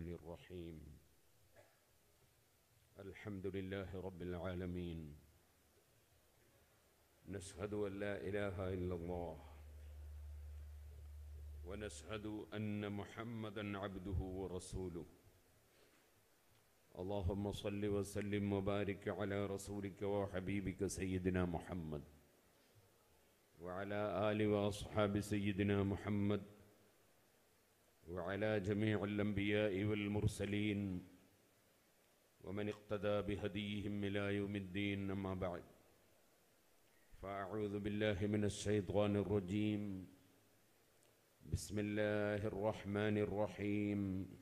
الرحمن الرحيم الحمد لله رب العالمين نشهد أن لا إله إلا الله ونشهد أن محمدا عبده ورسوله اللهم صل وسلم وبارك على رسولك وحبيبك سيدنا محمد وعلى آل وأصحاب سيدنا محمد وعلى جميع الأنبياء والمرسلين ومن اقتدى بهديهم إلى يوم الدين أما بعد فأعوذ بالله من الشيطان الرجيم بسم الله الرحمن الرحيم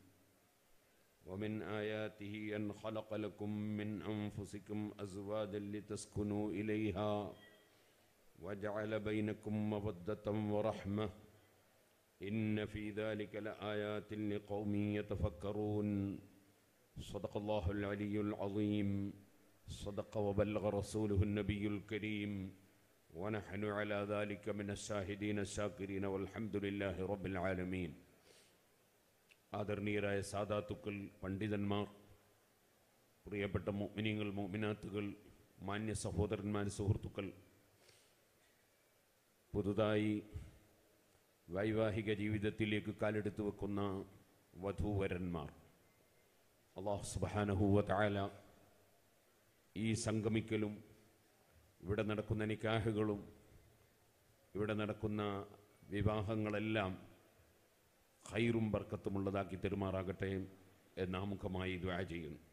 ومن آياته أن خلق لكم من أنفسكم أزواجا لتسكنوا إليها وجعل بينكم مودة ورحمة إن في ذلك لآيات لقوم يتفكرون صدق الله العلي العظيم صدق وبلغ رسوله النبي الكريم ونحن على ذلك من الشاهدين الشاكرين والحمد لله رب العالمين ആദരണീയരായ സാദാത്തുക്കൾ പണ്ഡിതന്മാർ പ്രിയപ്പെട്ട മുഅ്മിനീങ്ങൾ മുഅ്മിനാത്തുകൾ മാന്യ സഹോദരന്മാർ സുഹൃത്തുക്കൾ പുതുതായി വൈവാഹിക ജീവിതത്തിലേക്ക് കാലെടുത്തു വെക്കുന്ന വധൂവരന്മാർ അള്ളാഹു സുബാനഹൂവ താല ഈ സംഗമിക്കലും ഇവിടെ നടക്കുന്ന നിക്കാഹുകളും ഇവിടെ നടക്കുന്ന വിവാഹങ്ങളെല്ലാം ഖൈറും ബർക്കത്തുമുള്ളതാക്കി തെരുമാറാകട്ടെ എന്നാമുഖമായി ദ്വാ ചെയ്യുന്നു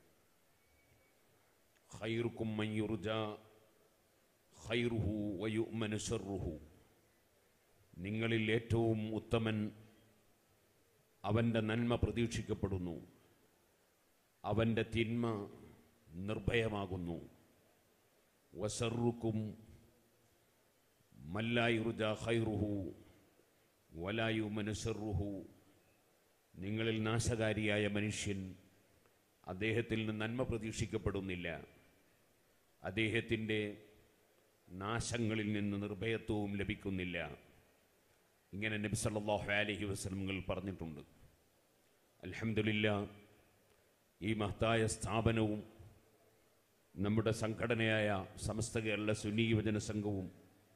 ഖൈറുക്കും മയ്യുർജ ഖൈറുഹു വയുമനു ഷർറുഹു നിങ്ങളിൽ ഏറ്റവും ഉത്തമൻ അവൻ്റെ നന്മ പ്രതീക്ഷിക്കപ്പെടുന്നു അവൻ്റെ തിന്മ നിർഭയമാകുന്നു വസറുക്കും മല്ലായുർജ ഖൈറുഹു വലായു മനുസറുഹു നിങ്ങളിൽ നാശകാരിയായ മനുഷ്യൻ അദ്ദേഹത്തിൽ നിന്ന് നന്മ പ്രതീക്ഷിക്കപ്പെടുന്നില്ല അദ്ദേഹത്തിൻ്റെ നാശങ്ങളിൽ നിന്ന് നിർഭയത്വവും ലഭിക്കുന്നില്ല ഇങ്ങനെ നബി സല്ലല്ലാഹു അലൈഹി വസല്ലമകൾ പറഞ്ഞിട്ടുണ്ട് അൽഹംദുലില്ല ഈ മഹത്തായ സ്ഥാപനവും നമ്മുടെ സംഘടനയായ സമസ്ത കേരള സുന്നി യുവജന സംഘവും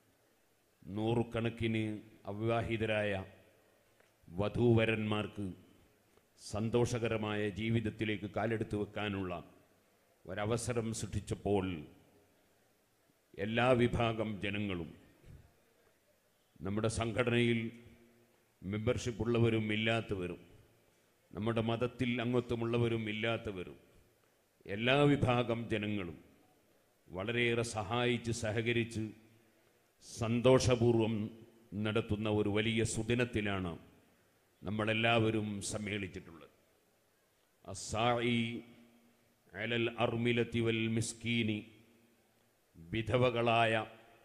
നൂറുകണക്കിന് അവിവാഹിതരായ വധൂവരന്മാർക്ക് സന്തോഷകരമായ ജീവിതത്തിലേക്ക് കാലെടുത്തു വെക്കാനുള്ള ഒരവസരം സൃഷ്ടിച്ചപ്പോൾ എല്ലാ വിഭാഗം ജനങ്ങളും നമ്മുടെ സംഘടനയിൽ മെമ്പർഷിപ്പ് ഉള്ളവരും ഇല്ലാത്തവരും നമ്മുടെ മതത്തിൽ അംഗത്വമുള്ളവരും ഇല്ലാത്തവരും എല്ലാ വിഭാഗം ജനങ്ങളും വളരെയേറെ സഹായിച്ച് സഹകരിച്ച് സന്തോഷപൂർവം നടത്തുന്ന ഒരു വലിയ സുദിനത്തിലാണ് നമ്മളെല്ലാവരും സമ്മേളിച്ചിട്ടുള്ളത് അസായി അലൽ അർമിലത്തി വൽ മിസ്കീനി വിധവകളായ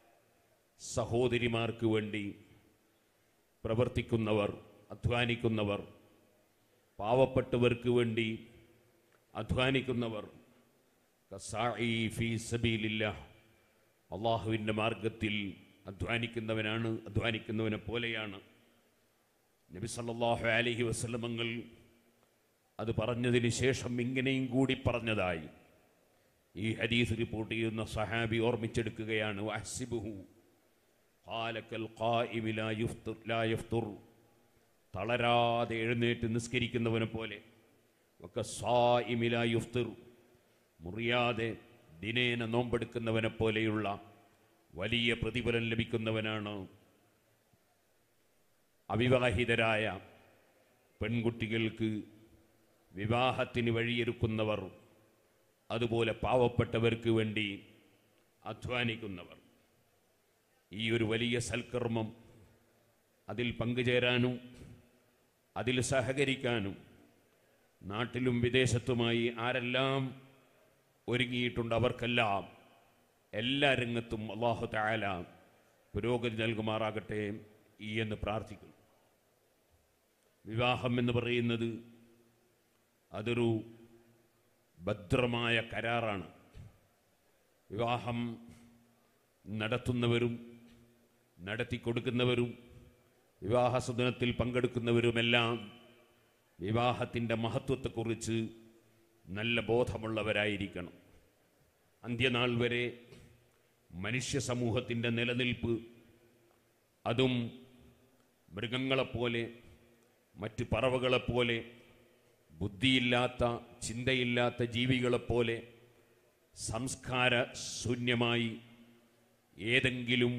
സഹോദരിമാർക്ക് വേണ്ടി പ്രവർത്തിക്കുന്നവർ അധ്വാനിക്കുന്നവർ പാവപ്പെട്ടവർക്ക് വേണ്ടി അധ്വാനിക്കുന്നവർ കസായി ഫീ സബീലില്ല അള്ളാഹുവിൻ്റെ മാർഗത്തിൽ അധ്വാനിക്കുന്നവനാണ് അധ്വാനിക്കുന്നവനെ പോലെയാണ് നബി സല്ലല്ലാഹു അലൈഹി വസല്ലമങ്ങൾ അത് പറഞ്ഞതിന് ശേഷം ഇങ്ങനെയും കൂടി പറഞ്ഞതായി ഈ ഹദീസ് റിപ്പോർട്ട് ചെയ്യുന്ന സഹാബി ഓർമ്മിച്ചെടുക്കുകയാണ് വഹ്സിബുഹു ഖാലക്കൽ ഖായിമി ലാ യുഫ്തിർ ലാ യഫ്തുർ തളരാതെ എഴുന്നേറ്റ് നിസ്കരിക്കുന്നവനെ പോലെ ഒക്കെ സായിമി ലാ യുഫ്തിർ മുറിയാതെ ദിനേന നോമ്പെടുക്കുന്നവനെ പോലെയുള്ള വലിയ പ്രതിഫലം ലഭിക്കുന്നവനാണ് അവിവാഹിതരായ പെൺകുട്ടികൾക്ക് വിവാഹത്തിന് വഴിയൊരുക്കുന്നവർ അതുപോലെ പാവപ്പെട്ടവർക്ക് വേണ്ടി അധ്വാനിക്കുന്നവർ ഈ ഒരു വലിയ സൽക്കർമ്മം അതിൽ പങ്കുചേരാനും അതിൽ സഹകരിക്കാനും നാട്ടിലും വിദേശത്തുമായി ആരെല്ലാം ഒരുങ്ങിയിട്ടുണ്ട് അവർക്കെല്ലാം എല്ലാ രംഗത്തും അള്ളാഹു തായാല പുരോഗതി നൽകുമാറാകട്ടെ ഈ എന്ന് പ്രാർത്ഥിക്കുന്നു വിവാഹം എന്ന് പറയുന്നത് അതൊരു ഭദ്രമായ കരാറാണ് വിവാഹം നടത്തുന്നവരും നടത്തിക്കൊടുക്കുന്നവരും വിവാഹ സുദിനത്തിൽ പങ്കെടുക്കുന്നവരുമെല്ലാം വിവാഹത്തിൻ്റെ മഹത്വത്തെക്കുറിച്ച് നല്ല ബോധമുള്ളവരായിരിക്കണം അന്ത്യനാൾ വരെ മനുഷ്യ സമൂഹത്തിൻ്റെ നിലനിൽപ്പ് അതും മൃഗങ്ങളെപ്പോലെ മറ്റ് പറവകളെപ്പോലെ ബുദ്ധിയില്ലാത്ത ചിന്തയില്ലാത്ത ജീവികളെപ്പോലെ സംസ്കാര ശൂന്യമായി ഏതെങ്കിലും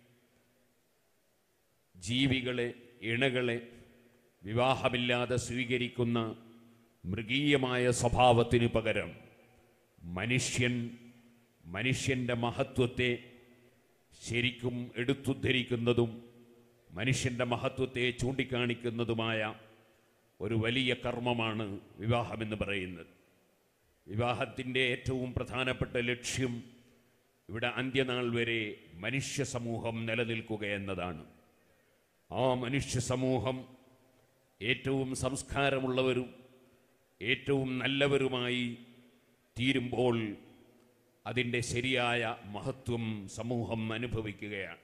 ജീവികളെ ഇണകളെ വിവാഹമില്ലാതെ സ്വീകരിക്കുന്ന മൃഗീയമായ സ്വഭാവത്തിന് പകരം മനുഷ്യൻ മനുഷ്യൻ്റെ മഹത്വത്തെ ശരിക്കും എടുത്തുദ്ധരിക്കുന്നതും മനുഷ്യൻ്റെ മഹത്വത്തെ ചൂണ്ടിക്കാണിക്കുന്നതുമായ ഒരു വലിയ കർമ്മമാണ് വിവാഹമെന്ന് പറയുന്നത് വിവാഹത്തിൻ്റെ ഏറ്റവും പ്രധാനപ്പെട്ട ലക്ഷ്യം ഇവിടെ അന്ത്യനാൾ വരെ മനുഷ്യ സമൂഹം നിലനിൽക്കുക എന്നതാണ് ആ മനുഷ്യ സമൂഹം ഏറ്റവും സംസ്കാരമുള്ളവരും ഏറ്റവും നല്ലവരുമായി തീരുമ്പോൾ അതിൻ്റെ ശരിയായ മഹത്വം സമൂഹം അനുഭവിക്കുകയാണ്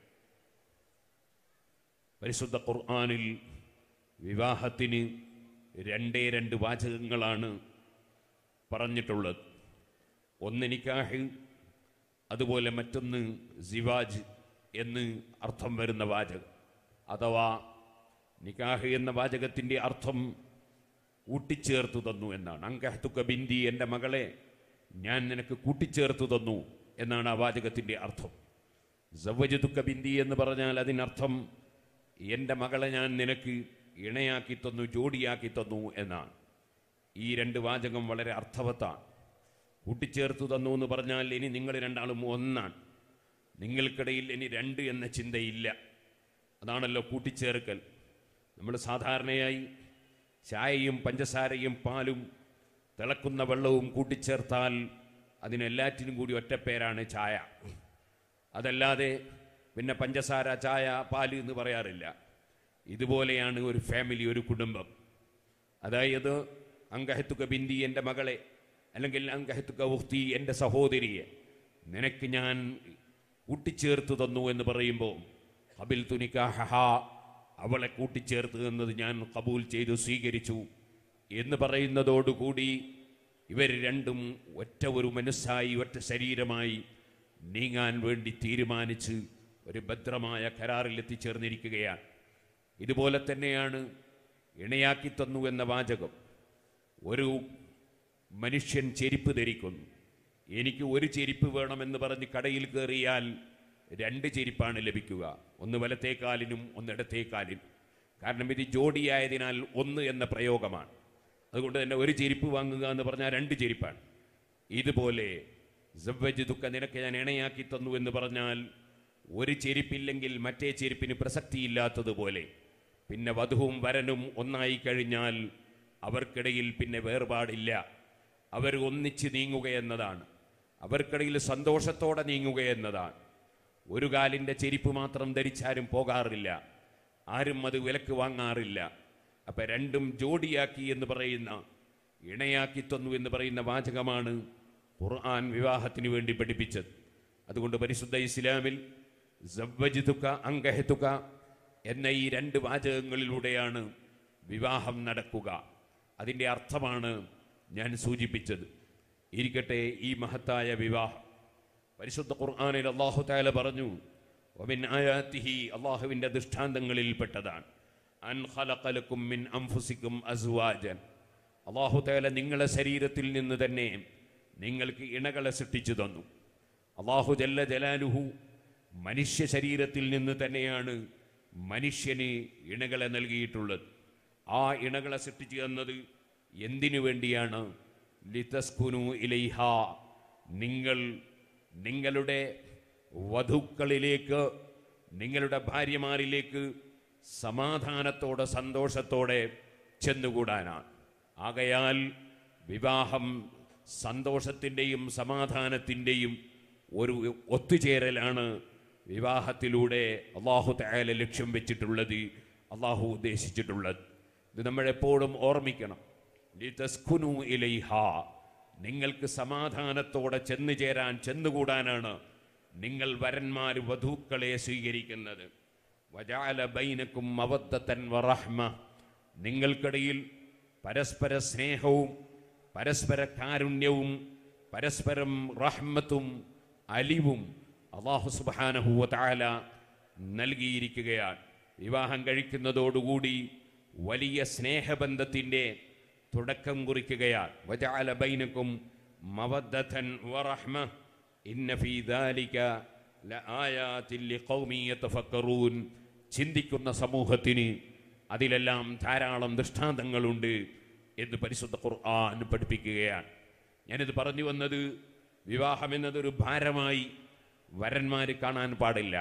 പരിശുദ്ധ ഖുർആാനിൽ വിവാഹത്തിന് രണ്ടേ രണ്ട് വാചകങ്ങളാണ് പറഞ്ഞിട്ടുള്ളത് ഒന്ന് നിക്കാഹ് അതുപോലെ മറ്റൊന്ന് സിവാജ് എന്ന് അർത്ഥം വരുന്ന വാചകം അഥവാ നിക്കാഹ് എന്ന വാചകത്തിൻ്റെ അർത്ഥം കൂട്ടിച്ചേർത്തു തന്നു എന്നാണ് അങ്കഹത്തുക്ക ബിന്ദി എൻ്റെ മകളെ ഞാൻ നിനക്ക് കൂട്ടിച്ചേർത്തു തന്നു എന്നാണ് ആ വാചകത്തിൻ്റെ അർത്ഥം സവ്വജതുക്ക ബിന്ദി എന്ന് പറഞ്ഞാൽ അതിനർത്ഥം എൻ്റെ മകളെ ഞാൻ നിനക്ക് ഇണയാക്കി തന്നു ജോഡിയാക്കി തന്നു എന്നാണ് ഈ രണ്ട് വാചകം വളരെ അർത്ഥവത്താണ് കൂട്ടിച്ചേർത്തു തന്നു എന്ന് പറഞ്ഞാൽ ഇനി നിങ്ങൾ രണ്ടാളും ഒന്നാണ് നിങ്ങൾക്കിടയിൽ ഇനി രണ്ട് എന്ന ചിന്തയില്ല അതാണല്ലോ കൂട്ടിച്ചേർക്കൽ നമ്മൾ സാധാരണയായി ചായയും പഞ്ചസാരയും പാലും തിളക്കുന്ന വെള്ളവും കൂട്ടിച്ചേർത്താൽ അതിനെല്ലാറ്റിനും കൂടി ഒറ്റപ്പേരാണ് ചായ അതല്ലാതെ പിന്നെ പഞ്ചസാര ചായ പാല് എന്ന് പറയാറില്ല ഇതുപോലെയാണ് ഒരു ഫാമിലി ഒരു കുടുംബം അതായത് അങ്കഹത്തുക ബിന്ദി എൻ്റെ മകളെ അല്ലെങ്കിൽ അങ്കഹത്തുക ഉഹ്തി എൻ്റെ സഹോദരിയെ നിനക്ക് ഞാൻ കൂട്ടിച്ചേർത്ത് തന്നു എന്ന് പറയുമ്പോൾ കബിൽ തുനിക്കാഹ അവളെ കൂട്ടിച്ചേർത്ത് എന്നത് ഞാൻ കബൂൽ ചെയ്തു സ്വീകരിച്ചു എന്ന് പറയുന്നതോടുകൂടി ഇവർ രണ്ടും ഒറ്റ ഒരു മനസ്സായി ഒറ്റ ശരീരമായി നീങ്ങാൻ വേണ്ടി തീരുമാനിച്ച് ഒരു ഭദ്രമായ കരാറിൽ എത്തിച്ചേർന്നിരിക്കുകയാണ് ഇതുപോലെ തന്നെയാണ് ഇണയാക്കി തന്നു എന്ന വാചകം ഒരു മനുഷ്യൻ ചെരുപ്പ് ധരിക്കുന്നു എനിക്ക് ഒരു ചെരുപ്പ് വേണമെന്ന് പറഞ്ഞ് കടയിൽ കയറിയാൽ രണ്ട് ചെരുപ്പാണ് ലഭിക്കുക ഒന്ന് വലത്തേക്കാലിനും ഒന്ന് ഇടത്തേക്കാലിനും കാരണം ഇത് ജോഡിയായതിനാൽ ഒന്ന് എന്ന പ്രയോഗമാണ് അതുകൊണ്ട് തന്നെ ഒരു ചെരുപ്പ് വാങ്ങുക എന്ന് പറഞ്ഞാൽ രണ്ട് ചെരുപ്പാണ് ഇതുപോലെ ദുഃഖ നിനക്ക് ഞാൻ ഇണയാക്കി തന്നു എന്ന് പറഞ്ഞാൽ ഒരു ചെരുപ്പില്ലെങ്കിൽ മറ്റേ ചെരുപ്പിന് പ്രസക്തിയില്ലാത്തതുപോലെ പിന്നെ വധുവും വരനും ഒന്നായി കഴിഞ്ഞാൽ അവർക്കിടയിൽ പിന്നെ വേർപാടില്ല അവർ ഒന്നിച്ച് നീങ്ങുക എന്നതാണ് അവർക്കിടയിൽ സന്തോഷത്തോടെ നീങ്ങുക എന്നതാണ് ഒരു കാലിൻ്റെ ചെരുപ്പ് മാത്രം ധരിച്ചാരും പോകാറില്ല ആരും അത് വിലക്ക് വാങ്ങാറില്ല അപ്പം രണ്ടും ജോഡിയാക്കി എന്ന് പറയുന്ന ഇണയാക്കി തന്നു എന്ന് പറയുന്ന വാചകമാണ് ഖുർആൻ വിവാഹത്തിന് വേണ്ടി പഠിപ്പിച്ചത് അതുകൊണ്ട് പരിശുദ്ധ ഇസ്ലാമിൽ സവ്വജിതുക അങ്കഹത്തുക എന്ന ഈ രണ്ട് വാചകങ്ങളിലൂടെയാണ് വിവാഹം നടക്കുക അതിൻ്റെ അർത്ഥമാണ് ഞാൻ സൂചിപ്പിച്ചത് ഇരിക്കട്ടെ ഈ മഹത്തായ വിവാഹം പരിശുദ്ധ ഖുർആാനിൽ അള്ളാഹു താല പറഞ്ഞു ഒമിൻ ആയാത്തിഹി അള്ളാഹുവിൻ്റെ ദൃഷ്ടാന്തങ്ങളിൽപ്പെട്ടതാണ് അൻ ഖലഖലക്കും മിൻ അംഫുസിക്കും അസ്വാജൻ അള്ളാഹു താല നിങ്ങളെ ശരീരത്തിൽ നിന്ന് തന്നെ നിങ്ങൾക്ക് ഇണകളെ സൃഷ്ടിച്ചു തന്നു അള്ളാഹു ജല്ല ജലാലുഹു മനുഷ്യ ശരീരത്തിൽ നിന്ന് തന്നെയാണ് മനുഷ്യന് ഇണകളെ നൽകിയിട്ടുള്ളത് ആ ഇണകളെ സൃഷ്ടിച്ചു തന്നത് എന്തിനു വേണ്ടിയാണ് ലിതസ്കുനു ഇലൈഹ നിങ്ങൾ നിങ്ങളുടെ വധുക്കളിലേക്ക് നിങ്ങളുടെ ഭാര്യമാരിലേക്ക് സമാധാനത്തോടെ സന്തോഷത്തോടെ ചെന്നുകൂടാനാണ് ആകയാൽ വിവാഹം സന്തോഷത്തിൻ്റെയും സമാധാനത്തിൻ്റെയും ഒരു ഒത്തുചേരലാണ് വിവാഹത്തിലൂടെ അള്ളാഹു തയാല ലക്ഷ്യം വെച്ചിട്ടുള്ളത് അള്ളാഹു ഉദ്ദേശിച്ചിട്ടുള്ളത് ഇത് നമ്മളെപ്പോഴും ഓർമ്മിക്കണം ലിതസ്കുനു ഇലൈഹ നിങ്ങൾക്ക് സമാധാനത്തോടെ ചെന്നു ചേരാൻ ചെന്നുകൂടാനാണ് നിങ്ങൾ വരന്മാർ വധൂക്കളെ പരസ്പര സ്നേഹവും പരസ്പര കാരുണ്യവും പരസ്പരം റഹ്മത്തും അലിവും അള്ളാഹു സുബാനഹുവ താല നൽകിയിരിക്കുകയാണ് വിവാഹം കഴിക്കുന്നതോടുകൂടി വലിയ സ്നേഹബന്ധത്തിൻ്റെ തുടക്കം കുറിക്കുകയാണ് വജഅല ബൈനക്കും മവദ്ദതൻ വറഹ്മ ഇന്ന ഫീ ദാലിക ലആയാതിൻ ലിഖൗമി യതഫക്കറൂൻ ചിന്തിക്കുന്ന സമൂഹത്തിന് അതിലെല്ലാം ധാരാളം ദൃഷ്ടാന്തങ്ങളുണ്ട് എന്ന് പരിശുദ്ധ ഖുർആൻ പഠിപ്പിക്കുകയാണ് ഞാനിത് പറഞ്ഞു വന്നത് വിവാഹം എന്നതൊരു ഭാരമായി വരന്മാർ കാണാൻ പാടില്ല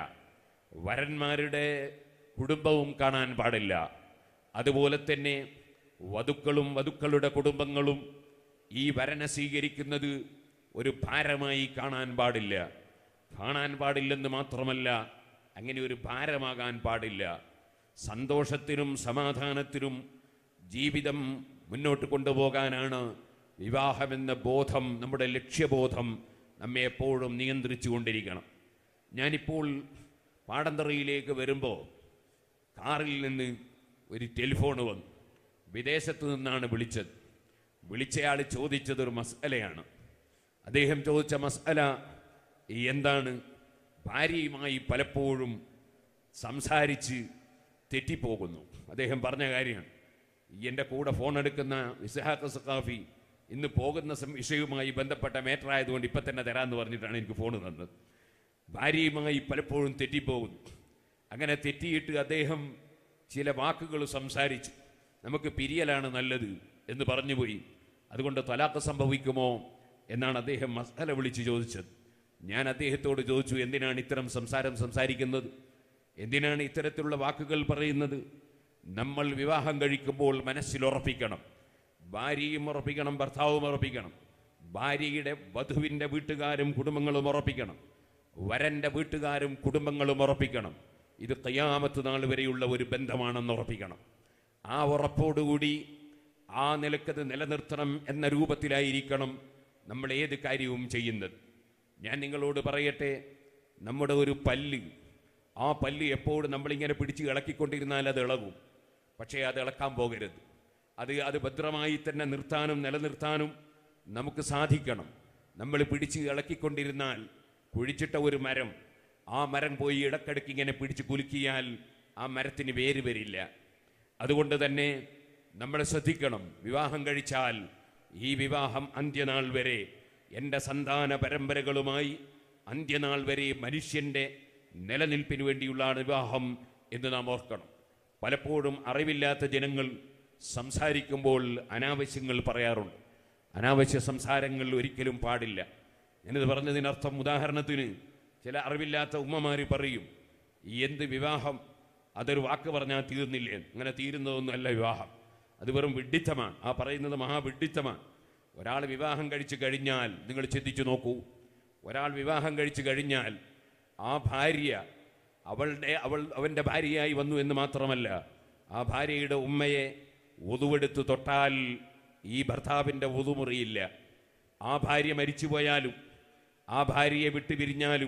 വരന്മാരുടെ കുടുംബവും കാണാൻ പാടില്ല അതുപോലെ തന്നെ വധുക്കളും വധുക്കളുടെ കുടുംബങ്ങളും ഈ വരനെ സ്വീകരിക്കുന്നത് ഒരു ഭാരമായി കാണാൻ പാടില്ല കാണാൻ പാടില്ലെന്ന് മാത്രമല്ല അങ്ങനെ ഒരു ഭാരമാകാൻ പാടില്ല സന്തോഷത്തിനും സമാധാനത്തിനും ജീവിതം മുന്നോട്ട് കൊണ്ടുപോകാനാണ് വിവാഹമെന്ന ബോധം നമ്മുടെ ലക്ഷ്യബോധം നമ്മെ എപ്പോഴും നിയന്ത്രിച്ചു കൊണ്ടിരിക്കണം ഞാനിപ്പോൾ പാടന്തറയിലേക്ക് വരുമ്പോൾ കാറിൽ നിന്ന് ഒരു ടെലിഫോൺ വന്നു വിദേശത്ത് നിന്നാണ് വിളിച്ചത് വിളിച്ചയാൾ ചോദിച്ചത് ഒരു മസലയാണ് അദ്ദേഹം ചോദിച്ച മസല എന്താണ് ഭാര്യയുമായി പലപ്പോഴും സംസാരിച്ച് തെറ്റിപ്പോകുന്നു അദ്ദേഹം പറഞ്ഞ കാര്യമാണ് എൻ്റെ കൂടെ ഫോൺ എടുക്കുന്ന ഇസ്ഹാഖ് സഖാഫി ഇന്ന് പോകുന്ന സം- വിഷയവുമായി ബന്ധപ്പെട്ട മേറ്റർ ആയതുകൊണ്ട് ഇപ്പം തന്നെ തരാമെന്ന് പറഞ്ഞിട്ടാണ് എനിക്ക് ഫോൺ തന്നത് ഭാര്യയുമായി പലപ്പോഴും തെറ്റിപ്പോകുന്നു അങ്ങനെ തെറ്റിയിട്ട് അദ്ദേഹം ചില വാക്കുകൾ സംസാരിച്ചു നമുക്ക് പിരിയലാണ് നല്ലത് എന്ന് പറഞ്ഞുപോയി അതുകൊണ്ട് തലാഖ് സംഭവിക്കുമോ എന്നാണ് അദ്ദേഹം മസാല വിളിച്ച് ചോദിച്ചത് ഞാൻ അദ്ദേഹത്തോട് ചോദിച്ചു എന്തിനാണ് ഇത്തരം സംസാരം സംസാരിക്കുന്നത് എന്തിനാണ് ഇത്തരത്തിലുള്ള വാക്കുകൾ പറയുന്നത് നമ്മൾ വിവാഹം കഴിക്കുമ്പോൾ മനസ്സിൽ ഉറപ്പിക്കണം ഭാര്യയും ഉറപ്പിക്കണം ഭർത്താവും ഉറപ്പിക്കണം ഭാര്യയുടെ വധുവിൻ്റെ വീട്ടുകാരും കുടുംബങ്ങളും ഉറപ്പിക്കണം വരന്റെ വീട്ടുകാരും കുടുംബങ്ങളും ഉറപ്പിക്കണം ഇത് കയ്യാമത്ത് നാൾ വരെയുള്ള ഒരു ബന്ധമാണെന്ന് ഉറപ്പിക്കണം ആ ഉറപ്പോടുകൂടി ആ നിലക്കത് നിലനിർത്തണം എന്ന രൂപത്തിലായിരിക്കണം നമ്മൾ ഏത് കാര്യവും ചെയ്യുന്നത് ഞാൻ നിങ്ങളോട് പറയട്ടെ നമ്മുടെ ഒരു പല്ല് ആ പല്ല് എപ്പോഴും നമ്മളിങ്ങനെ പിടിച്ച് ഇളക്കിക്കൊണ്ടിരുന്നാൽ അത് ഇളകും പക്ഷേ അത് ഇളക്കാൻ പോകരുത് അത് അത് ഭദ്രമായി തന്നെ നിർത്താനും നിലനിർത്താനും നമുക്ക് സാധിക്കണം നമ്മൾ പിടിച്ച് ഇളക്കിക്കൊണ്ടിരുന്നാൽ കുഴിച്ചിട്ട ഒരു മരം ആ മരം പോയി ഇടക്കിടയ്ക്ക് ഇങ്ങനെ പിടിച്ച് കുലുക്കിയാൽ ആ മരത്തിന് വേര് വരില്ല അതുകൊണ്ട് തന്നെ നമ്മൾ ശ്രദ്ധിക്കണം വിവാഹം കഴിച്ചാൽ ഈ വിവാഹം അന്ത്യനാൾ വരെ എൻ്റെ സന്താന പരമ്പരകളുമായി അന്ത്യനാൾ വരെ മനുഷ്യൻ്റെ നിലനിൽപ്പിന് വേണ്ടിയുള്ളതാണ് വിവാഹം എന്ന് നാം ഓർക്കണം പലപ്പോഴും അറിവില്ലാത്ത ജനങ്ങൾ സംസാരിക്കുമ്പോൾ അനാവശ്യങ്ങൾ പറയാറുണ്ട് അനാവശ്യ സംസാരങ്ങൾ ഒരിക്കലും പാടില്ല ഞാനിത് പറഞ്ഞതിനർത്ഥം ഉദാഹരണത്തിന് ചില അറിവില്ലാത്ത ഉമ്മമാർ പറയും ഈ എന്ത് വിവാഹം അതൊരു വാക്ക് പറഞ്ഞാൽ തീർന്നില്ലേ അങ്ങനെ തീരുന്നതൊന്നുമല്ല വിവാഹം അത് വെറും വിഡ്ഢിത്തമാണ് ആ പറയുന്നത് മഹാവിഡ്ഢിത്തമാണ് ഒരാൾ വിവാഹം കഴിച്ചു കഴിഞ്ഞാൽ നിങ്ങൾ ചിന്തിച്ചു നോക്കൂ ഒരാൾ വിവാഹം കഴിച്ചു കഴിഞ്ഞാൽ ആ ഭാര്യ അവളുടെ അവൾ അവൻ്റെ ഭാര്യയായി വന്നു എന്ന് മാത്രമല്ല ആ ഭാര്യയുടെ ഉമ്മയെ ഒതുവെടുത്ത് തൊട്ടാൽ ഈ ഭർത്താവിൻ്റെ ഒതുമുറിയില്ല ആ ഭാര്യ മരിച്ചുപോയാലും ആ ഭാര്യയെ വിട്ടുപിരിഞ്ഞാലും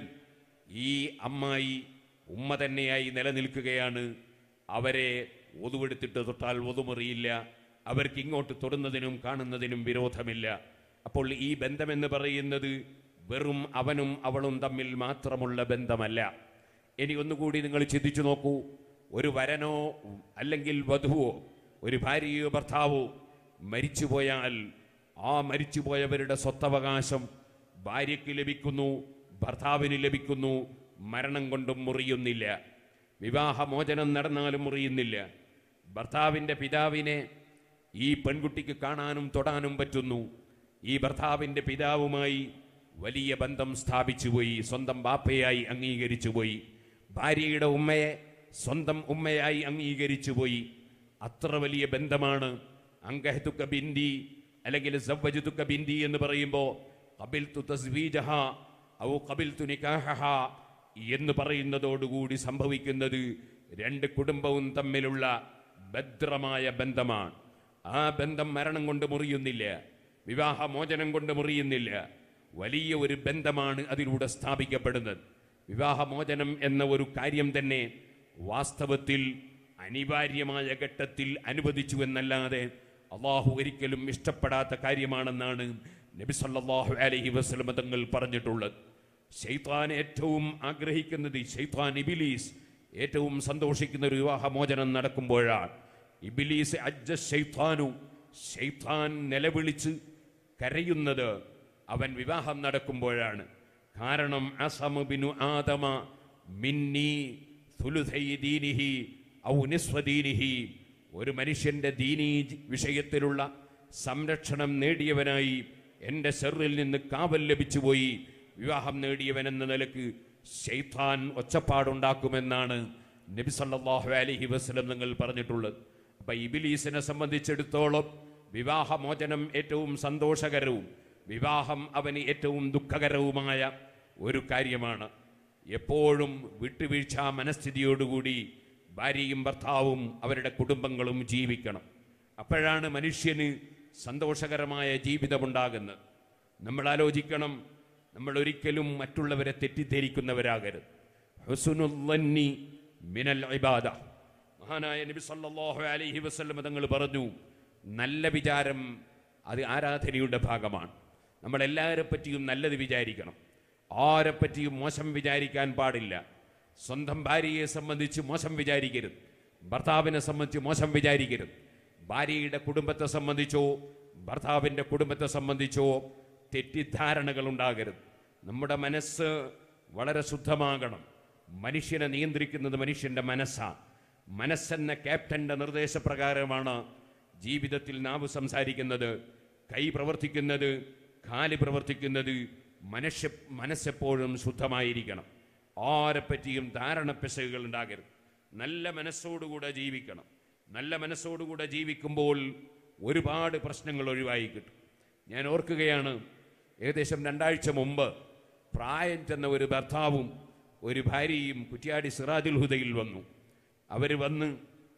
ഈ അമ്മായി ഉമ്മ തന്നെയായി നിലനിൽക്കുകയാണ് അവരെ ഒതുവെടുത്തിട്ട് തൊട്ടാൽ ഒതുമുറിയില്ല അവർക്ക് ഇങ്ങോട്ട് തൊടുന്നതിനും കാണുന്നതിനും വിരോധമില്ല അപ്പോൾ ഈ ബന്ധമെന്ന് പറയുന്നത് വെറും അവനും അവളും തമ്മിൽ മാത്രമുള്ള ബന്ധമല്ല ഇനി ഒന്നുകൂടി നിങ്ങൾ ചിന്തിച്ചു നോക്കൂ ഒരു വരനോ അല്ലെങ്കിൽ വധുവോ ഒരു ഭാര്യയോ ഭർത്താവോ മരിച്ചുപോയാൽ ആ മരിച്ചുപോയവരുടെ സ്വത്തവകാശം ഭാര്യയ്ക്ക് ലഭിക്കുന്നു ഭർത്താവിന് ലഭിക്കുന്നു മരണം കൊണ്ടും മുറിയുന്നില്ല വിവാഹമോചനം നടന്നാലും മുറിയുന്നില്ല ഭർത്താവിൻ്റെ പിതാവിനെ ഈ പെൺകുട്ടിക്ക് കാണാനും തൊടാനും പറ്റുന്നു ഈ ഭർത്താവിൻ്റെ പിതാവുമായി വലിയ ബന്ധം സ്ഥാപിച്ചുപോയി സ്വന്തം ബാപ്പയായി അംഗീകരിച്ചുപോയി ഭാര്യയുടെ ഉമ്മയെ സ്വന്തം ഉമ്മയായി അംഗീകരിച്ചുപോയി അത്ര വലിയ ബന്ധമാണ് അങ്കഹത്തുക്ക ബിന്ദി അല്ലെങ്കിൽ സവ്വജുത്തുക്ക ബിന്ദി എന്ന് പറയുമ്പോൾ കബിൽ തു തസ്വീജഹ ഔ കബിൽ തു നിക്കാഹഹ എന്ന് പറയുന്നതോടുകൂടി സംഭവിക്കുന്നത് രണ്ട് കുടുംബവും തമ്മിലുള്ള ഭദ്രമായ ബന്ധമാണ് ആ ബന്ധം മരണം കൊണ്ട് മുറിയുന്നില്ല വിവാഹമോചനം കൊണ്ട് മുറിയുന്നില്ല വലിയ ഒരു ബന്ധമാണ് അതിലൂടെ സ്ഥാപിക്കപ്പെടുന്നത് വിവാഹമോചനം എന്ന ഒരു കാര്യം തന്നെ വാസ്തവത്തിൽ അനിവാര്യമായ ഘട്ടത്തിൽ അനുവദിച്ചു എന്നല്ലാതെ അള്ളാഹു ഒരിക്കലും ഇഷ്ടപ്പെടാത്ത കാര്യമാണെന്നാണ് നബി സല്ലല്ലാഹു അലൈഹി വസല്ലം തങ്ങൾ പറഞ്ഞിട്ടുള്ളത് ശൈത്താൻ ഏറ്റവും ആഗ്രഹിക്കുന്നത് ശൈത്താൻ ഇബിലീസ് ഏറ്റവും സന്തോഷിക്കുന്ന ഒരു വിവാഹമോചനം നടക്കുമ്പോഴാണ് ഇബിലീസ് അജ്ജ ശൈത്താനു ശൈത്താൻ നിലവിളിച്ച് കരയുന്നത് അവൻ വിവാഹം നടക്കുമ്പോഴാണ് കാരണം അസമുബിനു ആദമ മിന്നി സുലുസൈ ദീനിഹി ഔ നിസ്വദീനിഹി ഒരു മനുഷ്യന്റെ ദീനീ വിഷയത്തിലുള്ള സംരക്ഷണം നേടിയവനായി എൻ്റെ സെറിൽ നിന്ന് കാവൽ ലഭിച്ചുപോയി വിവാഹം നേടിയവൻ എന്ന നിലക്ക് ശൈത്താൻ ഒച്ചപ്പാടുണ്ടാക്കുമെന്നാണ് നബി സല്ലല്ലാഹു അലൈഹി വസല്ലം നിങ്ങൾ പറഞ്ഞിട്ടുള്ളത് അപ്പൊ ഇബിലീസിനെ സംബന്ധിച്ചിടത്തോളം വിവാഹമോചനം ഏറ്റവും സന്തോഷകരവും വിവാഹം അവന് ഏറ്റവും ദുഃഖകരവുമായ ഒരു കാര്യമാണ് എപ്പോഴും വിട്ടുവീഴ്ച മനസ്ഥിതിയോടുകൂടി ഭാര്യയും ഭർത്താവും അവരുടെ കുടുംബങ്ങളും ജീവിക്കണം അപ്പോഴാണ് മനുഷ്യന് സന്തോഷകരമായ ജീവിതമുണ്ടാകുന്നത് നമ്മൾ ആലോചിക്കണം നമ്മൾ ഒരിക്കലും മറ്റുള്ളവരെ തെറ്റിദ്ധരിക്കുന്നവരാകരുത് ഹുസുനുല്ലന്നി മിനൽ ഇബാദ മഹാനായ നബി സല്ലല്ലാഹു അലൈഹി വസല്ലം തങ്ങൾ പറഞ്ഞു നല്ല വിചാരം അത് ആരാധനയുടെ ഭാഗമാണ് നമ്മൾ എല്ലാവരെ പറ്റിയും നല്ലത് വിചാരിക്കണം ആരെ പറ്റിയും മോശം വിചാരിക്കാൻ പാടില്ല സ്വന്തം ഭാര്യയെ സംബന്ധിച്ച് മോശം വിചാരിക്കരുത് ഭർത്താവിനെ സംബന്ധിച്ച് മോശം വിചാരിക്കരുത് ഭാര്യയുടെ കുടുംബത്തെ സംബന്ധിച്ചോ ഭർത്താവിൻ്റെ കുടുംബത്തെ സംബന്ധിച്ചോ തെറ്റിദ്ധാരണകൾ ഉണ്ടാകരുത് നമ്മുടെ മനസ്സ് വളരെ ശുദ്ധമാകണം മനുഷ്യനെ നിയന്ത്രിക്കുന്നത് മനുഷ്യന്റെ മനസ്സാണ് മനസ്സെന്ന ക്യാപ്റ്റന്റെ നിർദ്ദേശപ്രകാരമാണ് ജീവിതത്തിൽ നാവ് സംസാരിക്കുന്നത് കൈ പ്രവർത്തിക്കുന്നത് കാല് പ്രവർത്തിക്കുന്നത് മനുഷ്യ മനസ്സെപ്പോഴും ശുദ്ധമായിരിക്കണം ആരെപ്പറ്റിയും ധാരണ പെശകുകൾ ഉണ്ടാകരുത് നല്ല മനസ്സോടുകൂടെ ജീവിക്കണം നല്ല മനസ്സോടുകൂടെ ജീവിക്കുമ്പോൾ ഒരുപാട് പ്രശ്നങ്ങൾ ഒഴിവായി കിട്ടും ഞാൻ ഓർക്കുകയാണ് ഏകദേശം രണ്ടാഴ്ച മുമ്പ് പ്രായം ചെന്ന ഒരു ഭർത്താവും ഒരു ഭാര്യയും കുറ്റ്യാടി സിറാജുൽ ഹുദയിൽ വന്നു അവർ വന്ന്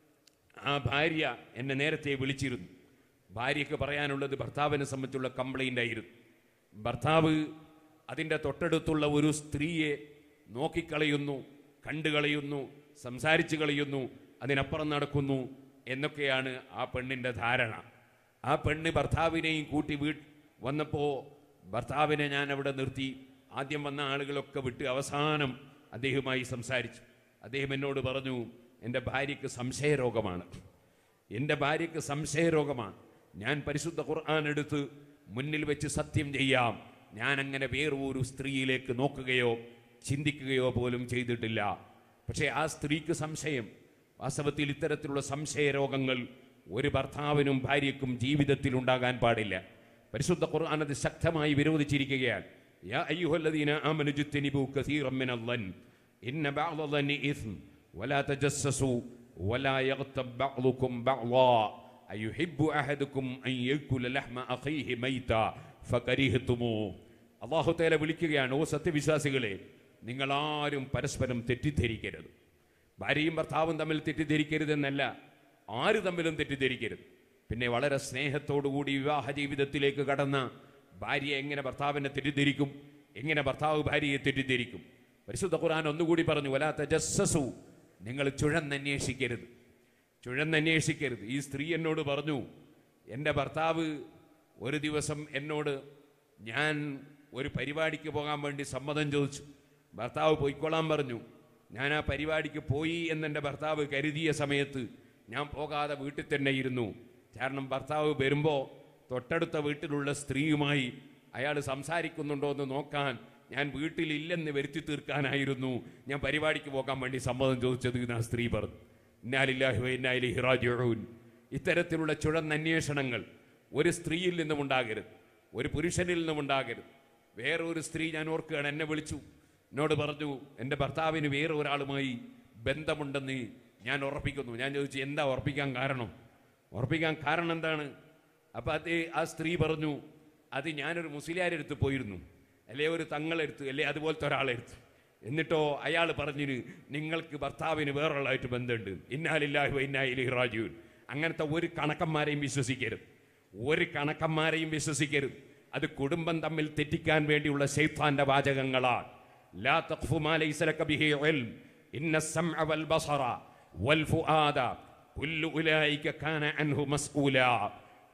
ആ ഭാര്യ എന്നെ നേരത്തെ വിളിച്ചിരുന്നു ഭാര്യയ്ക്ക് പറയാനുള്ളത് ഭർത്താവിനെ സംബന്ധിച്ചുള്ള കംപ്ലൈൻ്റ് ആയിരുന്നു ഭർത്താവ് അതിൻ്റെ തൊട്ടടുത്തുള്ള ഒരു സ്ത്രീയെ നോക്കിക്കളയുന്നു കണ്ടുകളയുന്നു സംസാരിച്ചു കളയുന്നു അതിനപ്പുറം നടക്കുന്നു എന്നൊക്കെയാണ് ആ പെണ്ണിൻ്റെ ധാരണ ആ പെണ്ണ് ഭർത്താവിനെയും കൂട്ടി വീ വന്നപ്പോൾ ഭർത്താവിനെ ഞാൻ അവിടെ നിർത്തി ആദ്യം വന്ന ആളുകളൊക്കെ വിട്ട് അവസാനം അദ്ദേഹവുമായി സംസാരിച്ചു അദ്ദേഹം എന്നോട് പറഞ്ഞു എൻ്റെ ഭാര്യയ്ക്ക് സംശയരോഗമാണ് എൻ്റെ ഭാര്യയ്ക്ക് സംശയരോഗമാണ് ഞാൻ പരിശുദ്ധ ഖുർആൻ എടുത്ത് മുന്നിൽ വെച്ച് സത്യം ചെയ്യാം ഞാൻ അങ്ങനെ വേറൊരു സ്ത്രീയിലേക്ക് നോക്കുകയോ ചിന്തിക്കുകയോ പോലും ചെയ്തിട്ടില്ല പക്ഷേ ആ സ്ത്രീക്ക് സംശയം വാസ്തവത്തിൽ ഇത്തരത്തിലുള്ള സംശയരോഗങ്ങൾ ഒരു ഭർത്താവിനും ഭാര്യയ്ക്കും ജീവിതത്തിൽ ഉണ്ടാകാൻ പാടില്ല പരിശുദ്ധ ഖുർആൻ അത് ശക്തമായി വിരോധിച്ചിരിക്കുകയാണ് യാ അയ്യുഹല്ലദീന ആമനു ജുത്തനിബു കസീറൻ മിനൽ ഇന്ന ബഅദ ظن ഇസ്ം ولا تجسسوا ولا يغتب بعضكم بعضا أيحب أحدكم أن يأكل لحم أخيه ميتا فكرهتموه അള്ളാഹു തേല വിളിക്കുകയാണ് ഓ സത്യവിശ്വാസികളെ നിങ്ങളാരും പരസ്പരം തെറ്റിദ്ധരിക്കരുത് ഭാര്യയും ഭർത്താവും തമ്മിൽ തെറ്റിദ്ധരിക്കരുതെന്നല്ല ആര് തമ്മിലും തെറ്റിദ്ധരിക്കരുത് പിന്നെ വളരെ സ്നേഹത്തോടുകൂടി വിവാഹ ജീവിതത്തിലേക്ക് കടന്ന ഭാര്യ എങ്ങനെ ഭർത്താവിനെ തെറ്റിദ്ധരിക്കും എങ്ങനെ ഭർത്താവ് ഭാര്യയെ തെറ്റിദ്ധരിക്കും പരിശുദ്ധ ഖുർആൻ ഒന്നുകൂടി പറഞ്ഞു വലാത്ത ജസ്സസു നിങ്ങൾ ചുഴന്നന്വേഷിക്കരുത് ചുഴന്നന്വേഷിക്കരുത് ഈ സ്ത്രീ എന്നോട് പറഞ്ഞു എൻ്റെ ഭർത്താവ് ഒരു ദിവസം എന്നോട് ഞാൻ ഒരു പരിപാടിക്ക് പോകാൻ വേണ്ടി സമ്മതം ചോദിച്ചു ഭർത്താവ് പോയിക്കൊള്ളാൻ പറഞ്ഞു ഞാൻ ആ പരിപാടിക്ക് പോയി എന്നെൻ്റെ ഭർത്താവ് കരുതിയ സമയത്ത് ഞാൻ പോകാതെ വീട്ടിൽ തന്നെ ഇരുന്നു കാരണം ഭർത്താവ് വരുമ്പോൾ തൊട്ടടുത്ത വീട്ടിലുള്ള സ്ത്രീയുമായി അയാൾ സംസാരിക്കുന്നുണ്ടോ എന്ന് നോക്കാൻ ഞാൻ വീട്ടിലില്ലെന്ന് വരുത്തി തീർക്കാനായിരുന്നു ഞാൻ പരിപാടിക്ക് പോകാൻ വേണ്ടി സമ്മതം ചോദിച്ചത് എന്ന് ആ സ്ത്രീ പറഞ്ഞു ഇന്നാലില്ലാഹു ഇന്നാലി ഹിറാജുൻ ഇത്തരത്തിലുള്ള ചുഴന്നന്വേഷണങ്ങൾ ഒരു സ്ത്രീയിൽ നിന്നും ഉണ്ടാകരുത് ഒരു പുരുഷനിൽ നിന്നും ഉണ്ടാകരുത് വേറൊരു സ്ത്രീ ഞാൻ ഓർക്കുകയാണ് എന്നെ വിളിച്ചു എന്നോട് പറഞ്ഞു എൻ്റെ ഭർത്താവിന് വേറെ ഒരാളുമായി ബന്ധമുണ്ടെന്ന് ഞാൻ ഉറപ്പിക്കുന്നു ഞാൻ ചോദിച്ചു എന്താ ഉറപ്പിക്കാൻ കാരണം ഉറപ്പിക്കാൻ കാരണം എന്താണ് അപ്പം അത് ആ സ്ത്രീ പറഞ്ഞു അത് ഞാനൊരു മുസ്ലിയാരെടുത്ത് പോയിരുന്നു അല്ലെ ഒരു തങ്ങളെടുത്ത് അല്ലെ അതുപോലത്തെ ഒരാളെടുത്ത് എന്നിട്ടോ അയാൾ പറഞ്ഞിന് നിങ്ങൾക്ക് ഭർത്താവിന് വേറൊരാളായിട്ട് ബന്ധമുണ്ട് ഇന്നാലില്ലാഹു ഇന്നായി റാജുൻ അങ്ങനത്തെ ഒരു കണക്കന്മാരെയും വിശ്വസിക്കരുത് ഒരു കണക്കന്മാരെയും വിശ്വസിക്കരുത് അത് കുടുംബം തമ്മിൽ തെറ്റിക്കാൻ വേണ്ടിയുള്ള ശൈത്താന്റെ വാചകങ്ങളാണ് ലാ തഖ്ഫു മാ ലൈസ ലക ബിഹി ഇൽം ഇന്ന السمع والبصر والفؤاد كل اولئك كان عنه مسؤولا